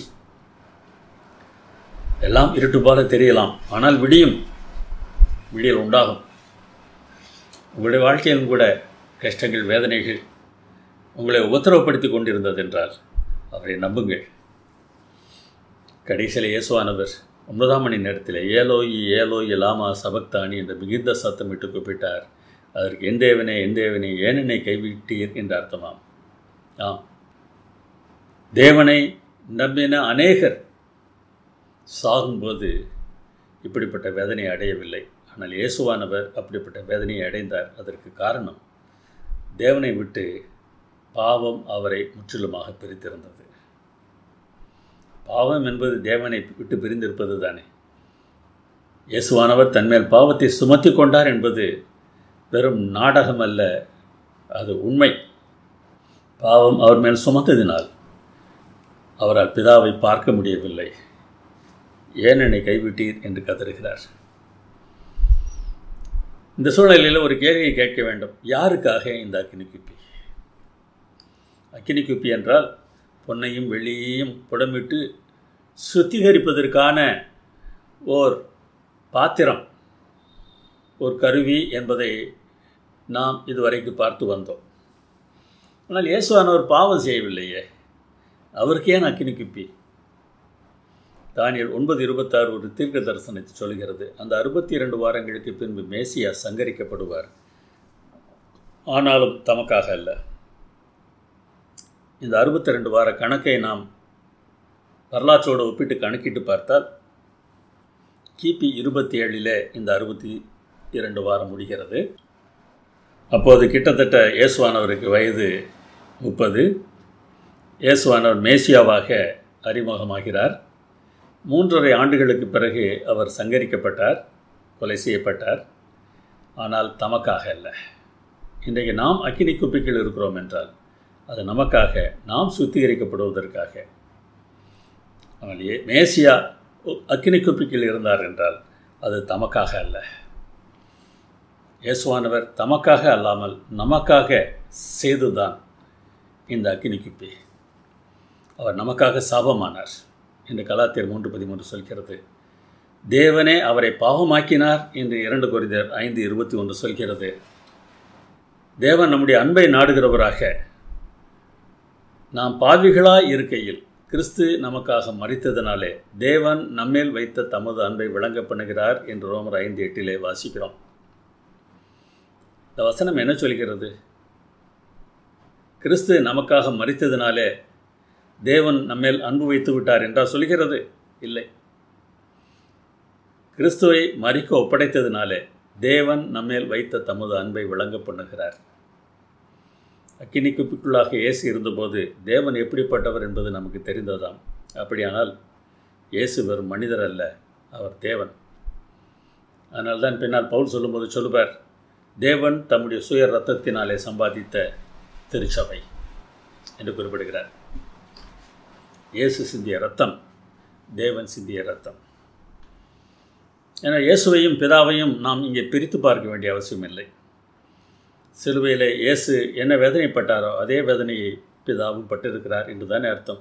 எல்லாம் இருட்டு போல தெரியலாம் ஆனால் விடியும் விடியல் உண்டாகும் உங்களுடைய வாழ்க்கையிலும் கூட கஷ்டங்கள் வேதனைகள் உங்களை உபத்திரவப்படுத்தி கொண்டிருந்தது என்றால் அவரை நம்புங்கள் கடைசியில் இயேசுவானவர் ஒன்பதாம் மணி நேரத்தில் ஏலோயி ஏலோயி லாமா சபக்தானி என்ற மிகுந்த சத்தமிட்டு கூப்பிட்டார் அதற்கு என் தேவனே என் தேவனே ஏன் என்னை கைவிட்டீர் என்று அர்த்தமாம் ஆம் தேவனை நம்பின அநேகர் சாகும்போது இப்படிப்பட்ட வேதனை அடையவில்லை ஆனால் இயேசுவானவர் அப்படிப்பட்ட வேதனையை அடைந்தார் அதற்கு காரணம் தேவனை விட்டு பாவம் அவரை முற்றிலுமாக பிரித்திருந்தது பாவம் என்பது தேவனை விட்டு பிரிந்திருப்பது தானே இயேசுவானவர் தன்மேல் பாவத்தை சுமத்தி கொண்டார் என்பது வெறும் நாடகம் அல்ல அது உண்மை பாவம் அவர் மேல் சுமத்ததினால் அவரால் பிதாவை பார்க்க முடியவில்லை ஏன் என்னை கைவிட்டீர் என்று கதறுகிறார் இந்த சூழ்நிலையில் ஒரு கேள்வியை கேட்க வேண்டும் யாருக்காக இந்த அக்கினி குப்பி அக்கினி குப்பி என்றால் பொன்னையும் வெள்ளியையும் புடமிட்டு சுத்திகரிப்பதற்கான ஓர் பாத்திரம் ஒரு கருவி என்பதை நாம் இதுவரைக்கு பார்த்து வந்தோம் ஆனால் இயேசுவானவர் பாவம் செய்யவில்லையே அவருக்கு ஏன் அக்கினி குப்பி தானியல் ஒன்பது இருபத்தாறு ஒரு தீர்க்க தரிசனத்தை சொல்கிறது அந்த அறுபத்தி இரண்டு வாரங்களுக்கு பின்பு மேசியா சங்கரிக்கப்படுவார் ஆனாலும் தமக்காக அல்ல இந்த அறுபத்தி ரெண்டு வார கணக்கை நாம் வரலாற்றோடு ஒப்பிட்டு கணக்கிட்டு பார்த்தால் கிபி இருபத்தி ஏழில் இந்த அறுபத்தி இரண்டு வாரம் முடிகிறது அப்போது கிட்டத்தட்ட இயேசுவானவருக்கு வயது முப்பது இயேசுவானவர் மேசியாவாக அறிமுகமாகிறார் மூன்றரை ஆண்டுகளுக்கு பிறகு அவர் சங்கரிக்கப்பட்டார் கொலை செய்யப்பட்டார் ஆனால் தமக்காக அல்ல இன்றைக்கு நாம் அக்கினி குப்பிகள் இருக்கிறோம் என்றால் அது நமக்காக நாம் சுத்திகரிக்கப்படுவதற்காக ஆனால் ஏ மேசியா அக்கினி குப்பிக்கில் இருந்தார் என்றால் அது தமக்காக அல்ல இயேசுவானவர் தமக்காக அல்லாமல் நமக்காக செய்துதான் இந்த அக்கினி குப்பி அவர் நமக்காக சாபமானார் என்று கலாத்தியர் மூன்று பதிமூன்று சொல்கிறது தேவனே அவரை பாவமாக்கினார் என்று இரண்டு குறிதர் ஐந்து இருபத்தி ஒன்று சொல்கிறது தேவன் நம்முடைய அன்பை நாடுகிறவராக நாம் பாவிகளாய் இருக்கையில் கிறிஸ்து நமக்காக மறித்ததினாலே தேவன் நம்மேல் வைத்த தமது அன்பை விளங்க பண்ணுகிறார் என்று ரோமர் ஐந்து எட்டிலே வாசிக்கிறோம் இந்த வசனம் என்ன சொல்கிறது கிறிஸ்து நமக்காக மறித்ததினாலே தேவன் நம்மேல் அன்பு வைத்து விட்டார் என்றால் சொல்கிறது இல்லை கிறிஸ்துவை மறிக்க ஒப்படைத்ததினாலே தேவன் நம்மேல் வைத்த தமது அன்பை விளங்க பண்ணுகிறார் அக்கினி குப்பிக்குள்ளாக இயேசு இருந்தபோது தேவன் எப்படிப்பட்டவர் என்பது நமக்கு தெரிந்ததாம் அப்படியானால் இயேசு வெறும் மனிதர் அல்ல அவர் தேவன் அதனால்தான் பின்னால் பவுல் சொல்லும்போது சொல்லுவார் தேவன் தம்முடைய சுய ரத்தத்தினாலே சம்பாதித்த திருச்சபை என்று குறிப்பிடுகிறார் இயேசு சிந்திய ரத்தம் தேவன் சிந்திய ரத்தம் ஏன்னா இயேசுவையும் பிதாவையும் நாம் இங்கே பிரித்து பார்க்க வேண்டிய அவசியம் இல்லை சிலுவையில் இயேசு என்ன வேதனைப்பட்டாரோ அதே வேதனையை பிதாவும் பட்டிருக்கிறார் என்று தானே அர்த்தம்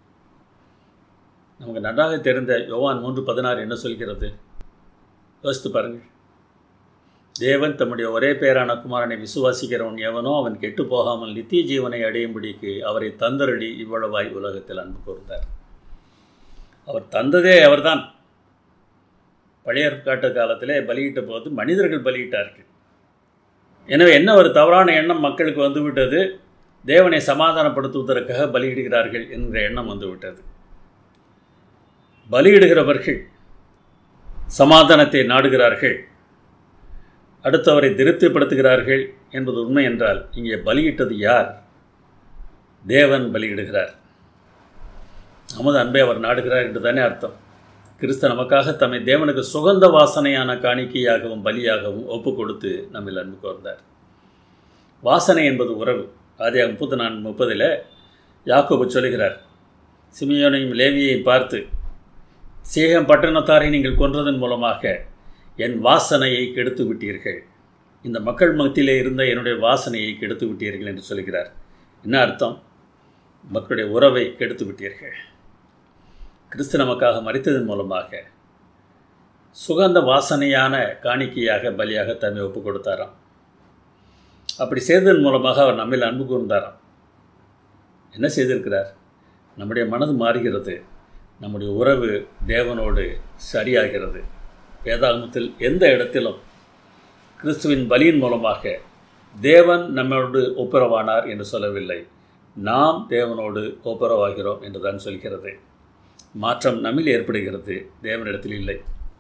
நமக்கு நன்றாக தெரிந்த யோவான் மூன்று பதினாறு என்ன சொல்கிறது யோசித்து பாருங்கள் தேவன் தம்முடைய ஒரே பேரான குமாரனை விசுவாசிக்கிறவன் எவனோ அவன் கெட்டு போகாமல் நித்திய ஜீவனை அடையும்படிக்கு அவரை தந்தரடி இவ்வளவாய் உலகத்தில் அன்பு கூர்ந்தார் அவர் தந்ததே அவர்தான் பழைய ஏற்காட்டு காலத்திலே பலியிட்ட போது மனிதர்கள் பலியிட்டார்கள் எனவே என்ன ஒரு தவறான எண்ணம் மக்களுக்கு வந்துவிட்டது தேவனை சமாதானப்படுத்துவதற்காக பலியிடுகிறார்கள் என்கிற எண்ணம் வந்துவிட்டது பலியிடுகிறவர்கள் சமாதானத்தை நாடுகிறார்கள் அடுத்தவரை திருப்திப்படுத்துகிறார்கள் என்பது உண்மை என்றால் இங்கே பலியிட்டது யார் தேவன் பலியிடுகிறார் நமது அன்பை அவர் நாடுகிறார் என்று தானே அர்த்தம் கிறிஸ்து நமக்காக தம்மை தேவனுக்கு சுகந்த வாசனையான காணிக்கையாகவும் பலியாகவும் ஒப்பு கொடுத்து நம்மில் அன்பு கோர்ந்தார் வாசனை என்பது உறவு ஆதியாக முப்பத்தி நான்கு முப்பதில் யாக்கோபு சொல்கிறார் சிமியோனையும் லேவியையும் பார்த்து சேகம் பட்டணத்தாரை நீங்கள் கொன்றதன் மூலமாக என் வாசனையை கெடுத்து விட்டீர்கள் இந்த மக்கள் மத்தியிலே இருந்த என்னுடைய வாசனையை கெடுத்து விட்டீர்கள் என்று சொல்கிறார் என்ன அர்த்தம் மக்களுடைய உறவை கெடுத்து விட்டீர்கள் கிறிஸ்து நமக்காக மறித்ததன் மூலமாக சுகந்த வாசனையான காணிக்கையாக பலியாக தம்மை ஒப்பு கொடுத்தாராம் அப்படி செய்ததன் மூலமாக அவர் நம்மில் அன்பு கூர்ந்தாராம் என்ன செய்திருக்கிறார் நம்முடைய மனது மாறுகிறது நம்முடைய உறவு தேவனோடு சரியாகிறது வேதாகமத்தில் எந்த இடத்திலும் கிறிஸ்துவின் பலியின் மூலமாக தேவன் நம்மோடு ஒப்புரவானார் என்று சொல்லவில்லை நாம் தேவனோடு ஒப்புரவாகிறோம் என்று தான் சொல்கிறது மாற்றம் நம்மில் ஏற்படுகிறது தேவனிடத்தில் இல்லை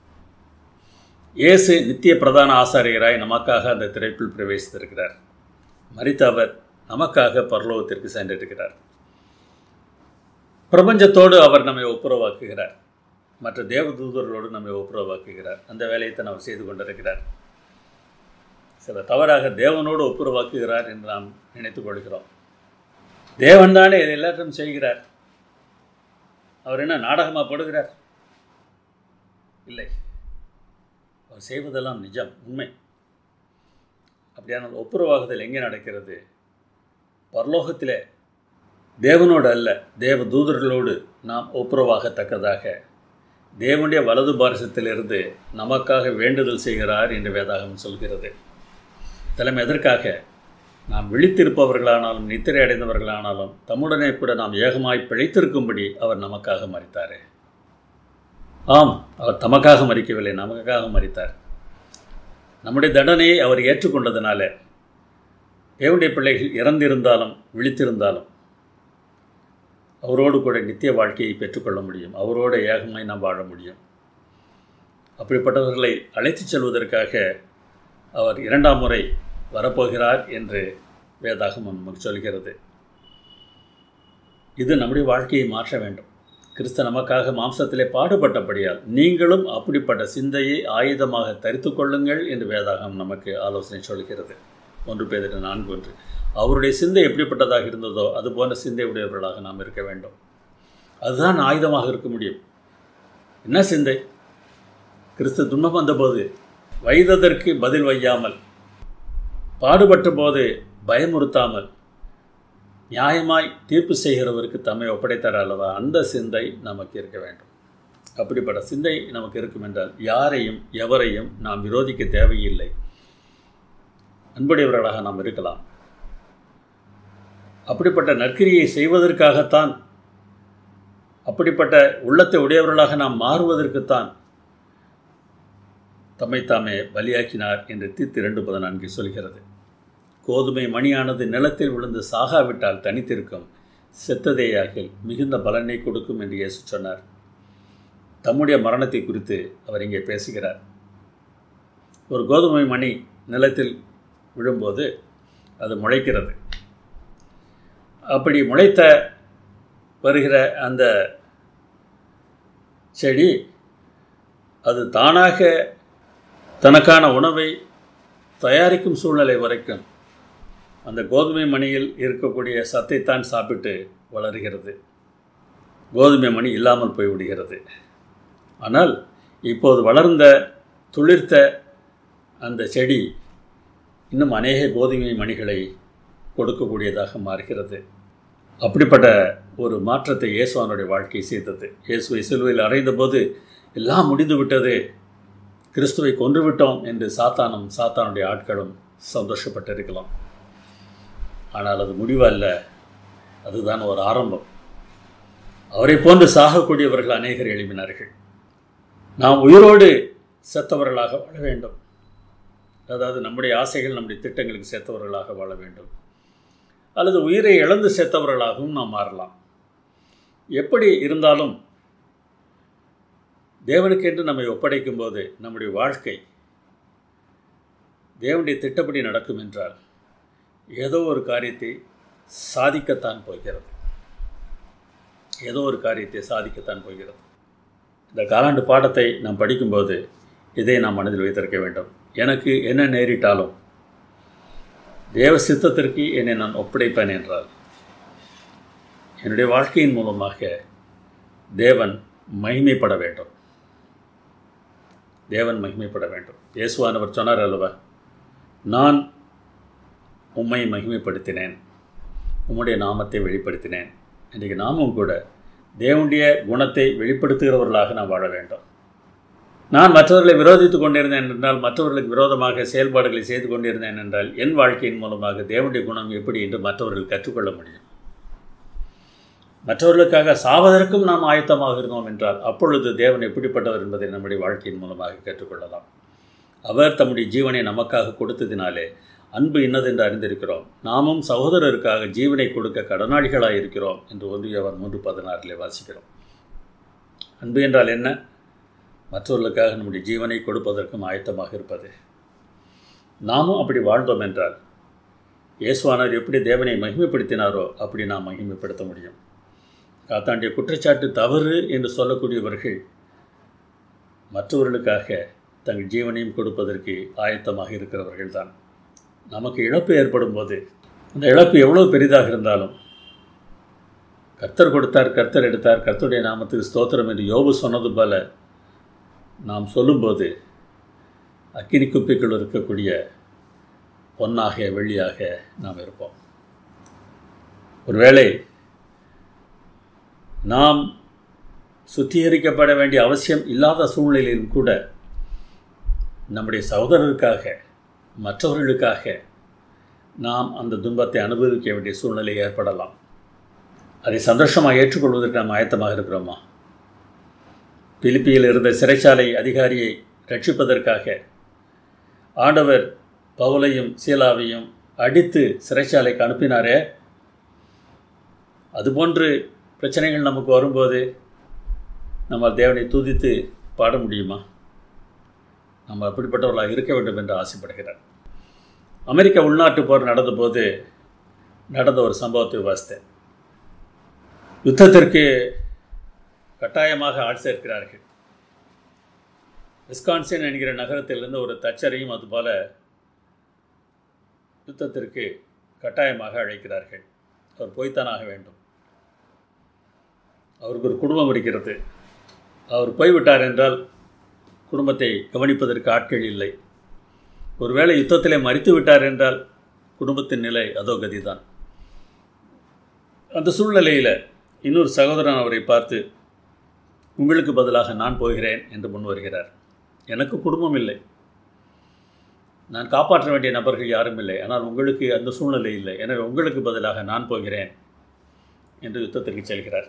இயேசு நித்திய பிரதான ஆசாரியராய் நமக்காக அந்த திரைக்குள் பிரவேசித்திருக்கிறார் மறித்த அவர் நமக்காக பரலோகத்திற்கு சென்றிருக்கிறார் பிரபஞ்சத்தோடு அவர் நம்மை ஒப்புரவாக்குகிறார் மற்ற தேவதூதர்களோடு நம்மை ஒப்புரவாக்குகிறார் அந்த வேலையை தான் அவர் செய்து கொண்டிருக்கிறார் சில தவறாக தேவனோடு ஒப்புரவாக்குகிறார் என்று நாம் நினைத்துக் கொள்கிறோம் தேவன் தானே இதை எல்லாத்தையும் செய்கிறார் அவர் என்ன நாடகமாக படுகிறார் இல்லை அவர் செய்வதெல்லாம் நிஜம் உண்மை அப்படியான ஒப்புரவாகுதல் எங்கே நடக்கிறது பரலோகத்திலே தேவனோடு அல்ல தேவ தூதர்களோடு நாம் ஒப்புரவாகத்தக்கதாக தேவனுடைய வலது பாரசத்திலிருந்து நமக்காக வேண்டுதல் செய்கிறார் என்று வேதாகம் சொல்கிறது தலைமை எதற்காக நாம் விழித்திருப்பவர்களானாலும் நித்திரை அடைந்தவர்களானாலும் தம்முடனே கூட நாம் ஏகமாய் பிழைத்திருக்கும்படி அவர் நமக்காக மறித்தாரே ஆம் அவர் தமக்காக மறிக்கவில்லை நமக்காக மறித்தார் நம்முடைய தண்டனையை அவர் ஏற்றுக்கொண்டதுனால தேவனுடைய பிள்ளைகள் இறந்திருந்தாலும் விழித்திருந்தாலும் அவரோடு கூட நித்திய வாழ்க்கையை பெற்றுக்கொள்ள முடியும் அவரோடு ஏகமாய் நாம் வாழ முடியும் அப்படிப்பட்டவர்களை அழைத்துச் செல்வதற்காக அவர் இரண்டாம் முறை வரப்போகிறார் என்று வேதாகமம் நமக்கு சொல்கிறது இது நம்முடைய வாழ்க்கையை மாற்ற வேண்டும் கிறிஸ்து நமக்காக மாம்சத்திலே பாடுபட்டபடியால் நீங்களும் அப்படிப்பட்ட சிந்தையை ஆயுதமாக தரித்து கொள்ளுங்கள் என்று வேதாகம் நமக்கு ஆலோசனை சொல்கிறது ஒன்று பேர் நான்கு ஒன்று அவருடைய சிந்தை எப்படிப்பட்டதாக இருந்ததோ அது போன்ற சிந்தை உடையவர்களாக நாம் இருக்க வேண்டும் அதுதான் ஆயுதமாக இருக்க முடியும் என்ன சிந்தை கிறிஸ்து துன்பம் வந்தபோது வைததற்கு பதில் வையாமல் பாடுபட்ட போது பயமுறுத்தாமல் நியாயமாய் தீர்ப்பு செய்கிறவருக்கு தம்மை ஒப்படைத்தார் அல்லவா அந்த சிந்தை நமக்கு இருக்க வேண்டும் அப்படிப்பட்ட சிந்தை நமக்கு இருக்கும் என்றால் யாரையும் எவரையும் நாம் விரோதிக்க தேவையில்லை அன்புடையவர்களாக நாம் இருக்கலாம் அப்படிப்பட்ட நற்கிரியை செய்வதற்காகத்தான் அப்படிப்பட்ட உள்ளத்தை உடையவர்களாக நாம் மாறுவதற்குத்தான் தம்மைத்தாமே பலியாக்கினார் என்று தீர்த்து இரண்டு பதினான்கு சொல்கிறது கோதுமை மணியானது நிலத்தில் விழுந்து சாகாவிட்டால் தனித்திருக்கும் செத்ததேயாகில் மிகுந்த பலனை கொடுக்கும் என்று இயேசு சொன்னார் தம்முடைய மரணத்தை குறித்து அவர் இங்கே பேசுகிறார் ஒரு கோதுமை மணி நிலத்தில் விழும்போது அது முளைக்கிறது அப்படி முளைத்த வருகிற அந்த செடி அது தானாக தனக்கான உணவை தயாரிக்கும் சூழ்நிலை வரைக்கும் அந்த கோதுமை மணியில் இருக்கக்கூடிய சத்தைத்தான் சாப்பிட்டு வளர்கிறது கோதுமை மணி இல்லாமல் போய்விடுகிறது ஆனால் இப்போது வளர்ந்த துளிர்த்த அந்த செடி இன்னும் அநேக கோதுமை மணிகளை கொடுக்கக்கூடியதாக மாறுகிறது அப்படிப்பட்ட ஒரு மாற்றத்தை இயேசுவானுடைய வாழ்க்கை செய்தது இயேசுவை சிலுவையில் அறைந்தபோது எல்லாம் முடிந்து விட்டது கிறிஸ்துவை கொன்றுவிட்டோம் என்று சாத்தானும் சாத்தானுடைய ஆட்களும் சந்தோஷப்பட்டிருக்கலாம் ஆனால் அது முடிவல்ல அதுதான் ஒரு ஆரம்பம் அவரை போன்று சாகக்கூடியவர்கள் அநேகர் எழுப்பினார்கள் நாம் உயிரோடு செத்தவர்களாக வாழ வேண்டும் அதாவது நம்முடைய ஆசைகள் நம்முடைய திட்டங்களுக்கு சேர்த்தவர்களாக வாழ வேண்டும் அல்லது உயிரை இழந்து சேர்த்தவர்களாகவும் நாம் மாறலாம் எப்படி இருந்தாலும் தேவனுக்கென்று நம்மை ஒப்படைக்கும் போது நம்முடைய வாழ்க்கை தேவனுடைய திட்டப்படி நடக்கும் என்றால் ஏதோ ஒரு காரியத்தை சாதிக்கத்தான் போகிறது ஏதோ ஒரு காரியத்தை சாதிக்கத்தான் போகிறது இந்த காலாண்டு பாடத்தை நாம் படிக்கும்போது இதை நாம் மனதில் வைத்திருக்க வேண்டும் எனக்கு என்ன நேரிட்டாலும் தேவ சித்தத்திற்கு என்னை நான் ஒப்படைப்பேன் என்றால் என்னுடைய வாழ்க்கையின் மூலமாக தேவன் மகிமைப்பட வேண்டும் தேவன் மகிமைப்பட வேண்டும் இயேசுவானவர் சொன்னார் அல்லவா நான் உம்மை மகிமைப்படுத்தினேன் உம்முடைய நாமத்தை வெளிப்படுத்தினேன் இன்றைக்கு நாமும் கூட தேவனுடைய குணத்தை வெளிப்படுத்துகிறவர்களாக நாம் வாழ வேண்டும் நான் மற்றவர்களை விரோதித்து கொண்டிருந்தேன் என்றால் மற்றவர்களுக்கு விரோதமாக செயல்பாடுகளை செய்து கொண்டிருந்தேன் என்றால் என் வாழ்க்கையின் மூலமாக தேவனுடைய குணம் எப்படி என்று மற்றவர்கள் கற்றுக்கொள்ள முடியும் மற்றவர்களுக்காக சாவதற்கும் நாம் ஆயத்தமாக இருந்தோம் என்றால் அப்பொழுது தேவன் எப்படிப்பட்டவர் என்பதை நம்முடைய வாழ்க்கையின் மூலமாக கற்றுக்கொள்ளலாம் அவர் தம்முடைய ஜீவனை நமக்காக கொடுத்ததினாலே அன்பு இன்னதென்று அறிந்திருக்கிறோம் நாமும் சகோதரருக்காக ஜீவனை கொடுக்க கடனாளிகளாக இருக்கிறோம் என்று ஒன்றியவர் மூன்று பதினாறிலே வாசிக்கிறோம் அன்பு என்றால் என்ன மற்றவர்களுக்காக நம்முடைய ஜீவனை கொடுப்பதற்கும் ஆயத்தமாக இருப்பது நாமும் அப்படி வாழ்ந்தோம் என்றால் இயேசுவானவர் எப்படி தேவனை மகிமைப்படுத்தினாரோ அப்படி நாம் மகிமைப்படுத்த முடியும் காத்தாண்டிய குற்றச்சாட்டு தவறு என்று சொல்லக்கூடியவர்கள் மற்றவர்களுக்காக தங்கள் ஜீவனையும் கொடுப்பதற்கு ஆயத்தமாக இருக்கிறவர்கள் தான் நமக்கு இழப்பு ஏற்படும் போது அந்த இழப்பு எவ்வளோ பெரிதாக இருந்தாலும் கர்த்தர் கொடுத்தார் கர்த்தர் எடுத்தார் கர்த்தருடைய நாமத்துக்கு ஸ்தோத்திரம் என்று யோபு சொன்னது போல நாம் சொல்லும்போது அக்கினி குப்பிக்குள் இருக்கக்கூடிய பொன்னாக வெள்ளியாக நாம் இருப்போம் ஒருவேளை நாம் சுத்திகரிக்கப்பட வேண்டிய அவசியம் இல்லாத சூழ்நிலையிலும் கூட நம்முடைய சகோதரருக்காக மற்றவர்களுக்காக நாம் அந்த துன்பத்தை அனுபவிக்க வேண்டிய சூழ்நிலை ஏற்படலாம் அதை சந்தோஷமாக ஏற்றுக்கொள்வதற்கு நாம் ஆயத்தமாக இருக்கிறோமா பிலிப்பியில் இருந்த சிறைச்சாலை அதிகாரியை ரட்சிப்பதற்காக ஆண்டவர் பவுலையும் சீலாவையும் அடித்து சிறைச்சாலைக்கு அனுப்பினாரே அதுபோன்று பிரச்சனைகள் நமக்கு வரும்போது நம்ம தேவனை துதித்து பாட முடியுமா நம்ம அப்படிப்பட்டவர்களாக இருக்க வேண்டும் என்று ஆசைப்படுகிறார் அமெரிக்க உள்நாட்டு போர் நடந்தபோது நடந்த ஒரு சம்பவத்தை வாசித்தேன் யுத்தத்திற்கு கட்டாயமாக ஆள் சேர்க்கிறார்கள் விஸ்கான்சின் என்கிற நகரத்திலிருந்து ஒரு தச்சரையும் அதுபோல யுத்தத்திற்கு கட்டாயமாக அழைக்கிறார்கள் அவர் போய்த்தானாக வேண்டும் அவருக்கு ஒரு குடும்பம் இருக்கிறது அவர் போய்விட்டார் என்றால் குடும்பத்தை கவனிப்பதற்கு ஆட்கள் இல்லை ஒருவேளை யுத்தத்திலே மறித்து விட்டார் என்றால் குடும்பத்தின் நிலை அதோ கதிதான் அந்த சூழ்நிலையில் இன்னொரு சகோதரன் அவரை பார்த்து உங்களுக்கு பதிலாக நான் போகிறேன் என்று முன் வருகிறார் எனக்கு குடும்பம் இல்லை நான் காப்பாற்ற வேண்டிய நபர்கள் யாரும் இல்லை ஆனால் உங்களுக்கு அந்த சூழ்நிலை இல்லை எனவே உங்களுக்கு பதிலாக நான் போகிறேன் என்று யுத்தத்திற்கு செல்கிறார்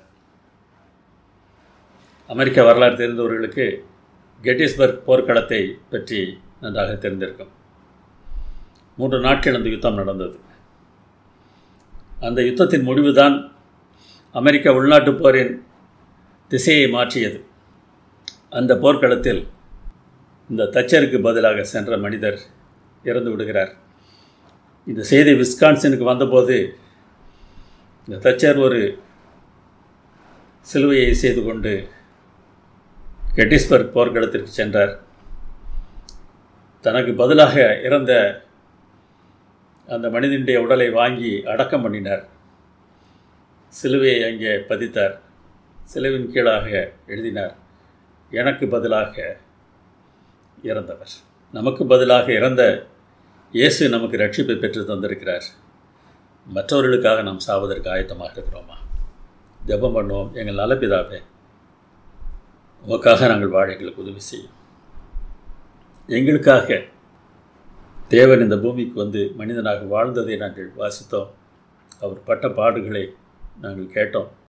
அமெரிக்க வரலாறு தெரிந்தவர்களுக்கு கெட்டிஸ்பர்க் போர்க்களத்தை பற்றி நன்றாக தெரிந்திருக்கும் மூன்று நாட்கள் அந்த யுத்தம் நடந்தது அந்த யுத்தத்தின் முடிவுதான் அமெரிக்க உள்நாட்டுப் போரின் திசையை மாற்றியது அந்த போர்க்களத்தில் இந்த தச்சருக்கு பதிலாக சென்ற மனிதர் இறந்து விடுகிறார் இந்த செய்தி விஸ்கான்சனுக்கு வந்தபோது இந்த தச்சர் ஒரு சிலுவையை செய்து கொண்டு கெட்டிஸ்பர்க் போர்க்களத்திற்கு சென்றார் தனக்கு பதிலாக இறந்த அந்த மனிதனுடைய உடலை வாங்கி அடக்கம் பண்ணினார் சிலுவையை அங்கே பதித்தார் சிலுவின் கீழாக எழுதினார் எனக்கு பதிலாக இறந்தவர் நமக்கு பதிலாக இறந்த இயேசு நமக்கு ரட்சிப்பை பெற்று தந்திருக்கிறார் மற்றவர்களுக்காக நாம் சாவதற்கு ஆயத்தமாக இருக்கிறோமா ஜெபம் பண்ணுவோம் எங்கள் நலப்பிதாவே உமக்காக நாங்கள் வாழ எங்களுக்கு உதவி செய்யும் எங்களுக்காக தேவன் இந்த பூமிக்கு வந்து மனிதனாக வாழ்ந்ததை நாங்கள் வாசித்தோம் அவர் பட்ட பாடுகளை நாங்கள் கேட்டோம்